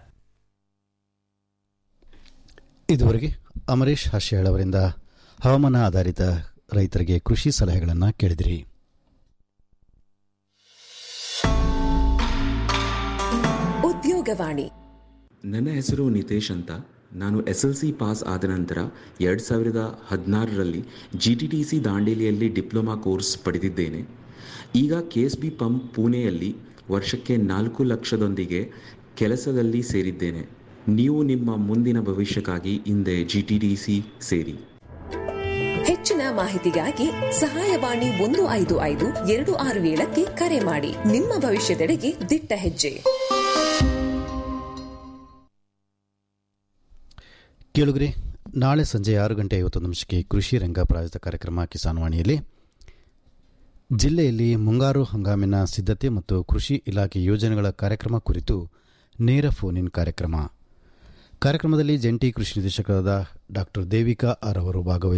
ಇದುವರೆಗೆ ಅಮರೇಶ್ ಹಾಶ್ಯಾಳ್ ಅವರಿಂದ ಹವಾಮಾನ ಆಧಾರಿತ ರೈತರಿಗೆ ಕೃಷಿ ಸಲಹೆಗಳನ್ನು ಕೇಳಿದಿರಿ ಉದ್ಯೋಗವಾಣಿ ನನ್ನ ಹೆಸರು ನಿತೇಶ್ ಅಂತ ನಾನು ಎಸ್ ಎಲ್ ಸಿ ಪಾಸ್ ಆದ ನಂತರ ಎರಡು ಸಾವಿರದ ಹದಿನಾರರಲ್ಲಿ ಜಿ ಟಿ ಟಿ ಸಿ ದಾಂಡೇಲಿಯಲ್ಲಿ ಡಿಪ್ಲೊಮಾ ಕೋರ್ಸ್ ಪಡೆದಿದ್ದೇನೆ ಈಗ ಕೆ ಎಸ್ ಬಿ ಪಂಪ್ ಪುಣೆಯಲ್ಲಿ ವರ್ಷಕ್ಕೆ ನಾಲ್ಕು ಲಕ್ಷದೊಂದಿಗೆ ಕೆಲಸದಲ್ಲಿ ಸೇರಿದ್ದೇನೆ ನೀವು ನಿಮ್ಮ ಮುಂದಿನ ಭವಿಷ್ಯಕ್ಕಾಗಿ ಹಿಂದೆ ಜಿ ಟಿ ಟಿ ಸಿ ಸೇರಿ ಹೆಚ್ಚಿನ ಮಾಹಿತಿಗಾಗಿ ಸಹಾಯವಾಣಿ ಒಂದು ಐದು ಐದು ಎರಡು ಆರು ಏಳಕ್ಕೆ ಕರೆ ಮಾಡಿ ನಿಮ್ಮ ಭವಿಷ್ಯದೆಡೆಗೆ ದಿಟ್ಟ ಹೆಜ್ಜೆ ಕೇಳುಗರೆ ನಾಳೆ ಸಂಜೆ ಆರು ಗಂಟೆ ಐವತ್ತೊಂದು ನಿಮಿಷಕ್ಕೆ ಕೃಷಿ ರಂಗ ಪ್ರಾಯೋಜಿತ ಕಾರ್ಯಕ್ರಮ ಕಿಸಾನ್ ವಾಣಿಯಲ್ಲಿ ಜಿಲ್ಲೆಯಲ್ಲಿ ಮುಂಗಾರು ಹಂಗಾಮಿನ ಸಿದ್ಧತೆ ಮತ್ತು ಕೃಷಿ ಇಲಾಖೆ ಯೋಜನೆಗಳ ಕಾರ್ಯಕ್ರಮ ಕುರಿತು ನೇರ ಫೋನ್ ಇನ್ ಕಾರ್ಯಕ್ರಮ ಕಾರ್ಯಕ್ರಮದಲ್ಲಿ ಜಂಟಿ ಕೃಷಿ ನಿರ್ದೇಶಕರಾದ ಡಾಕ್ಟರ್ ದೇವಿಕಾ ಆರ್ ಅವರು ಭಾಗವಹಿಸಿ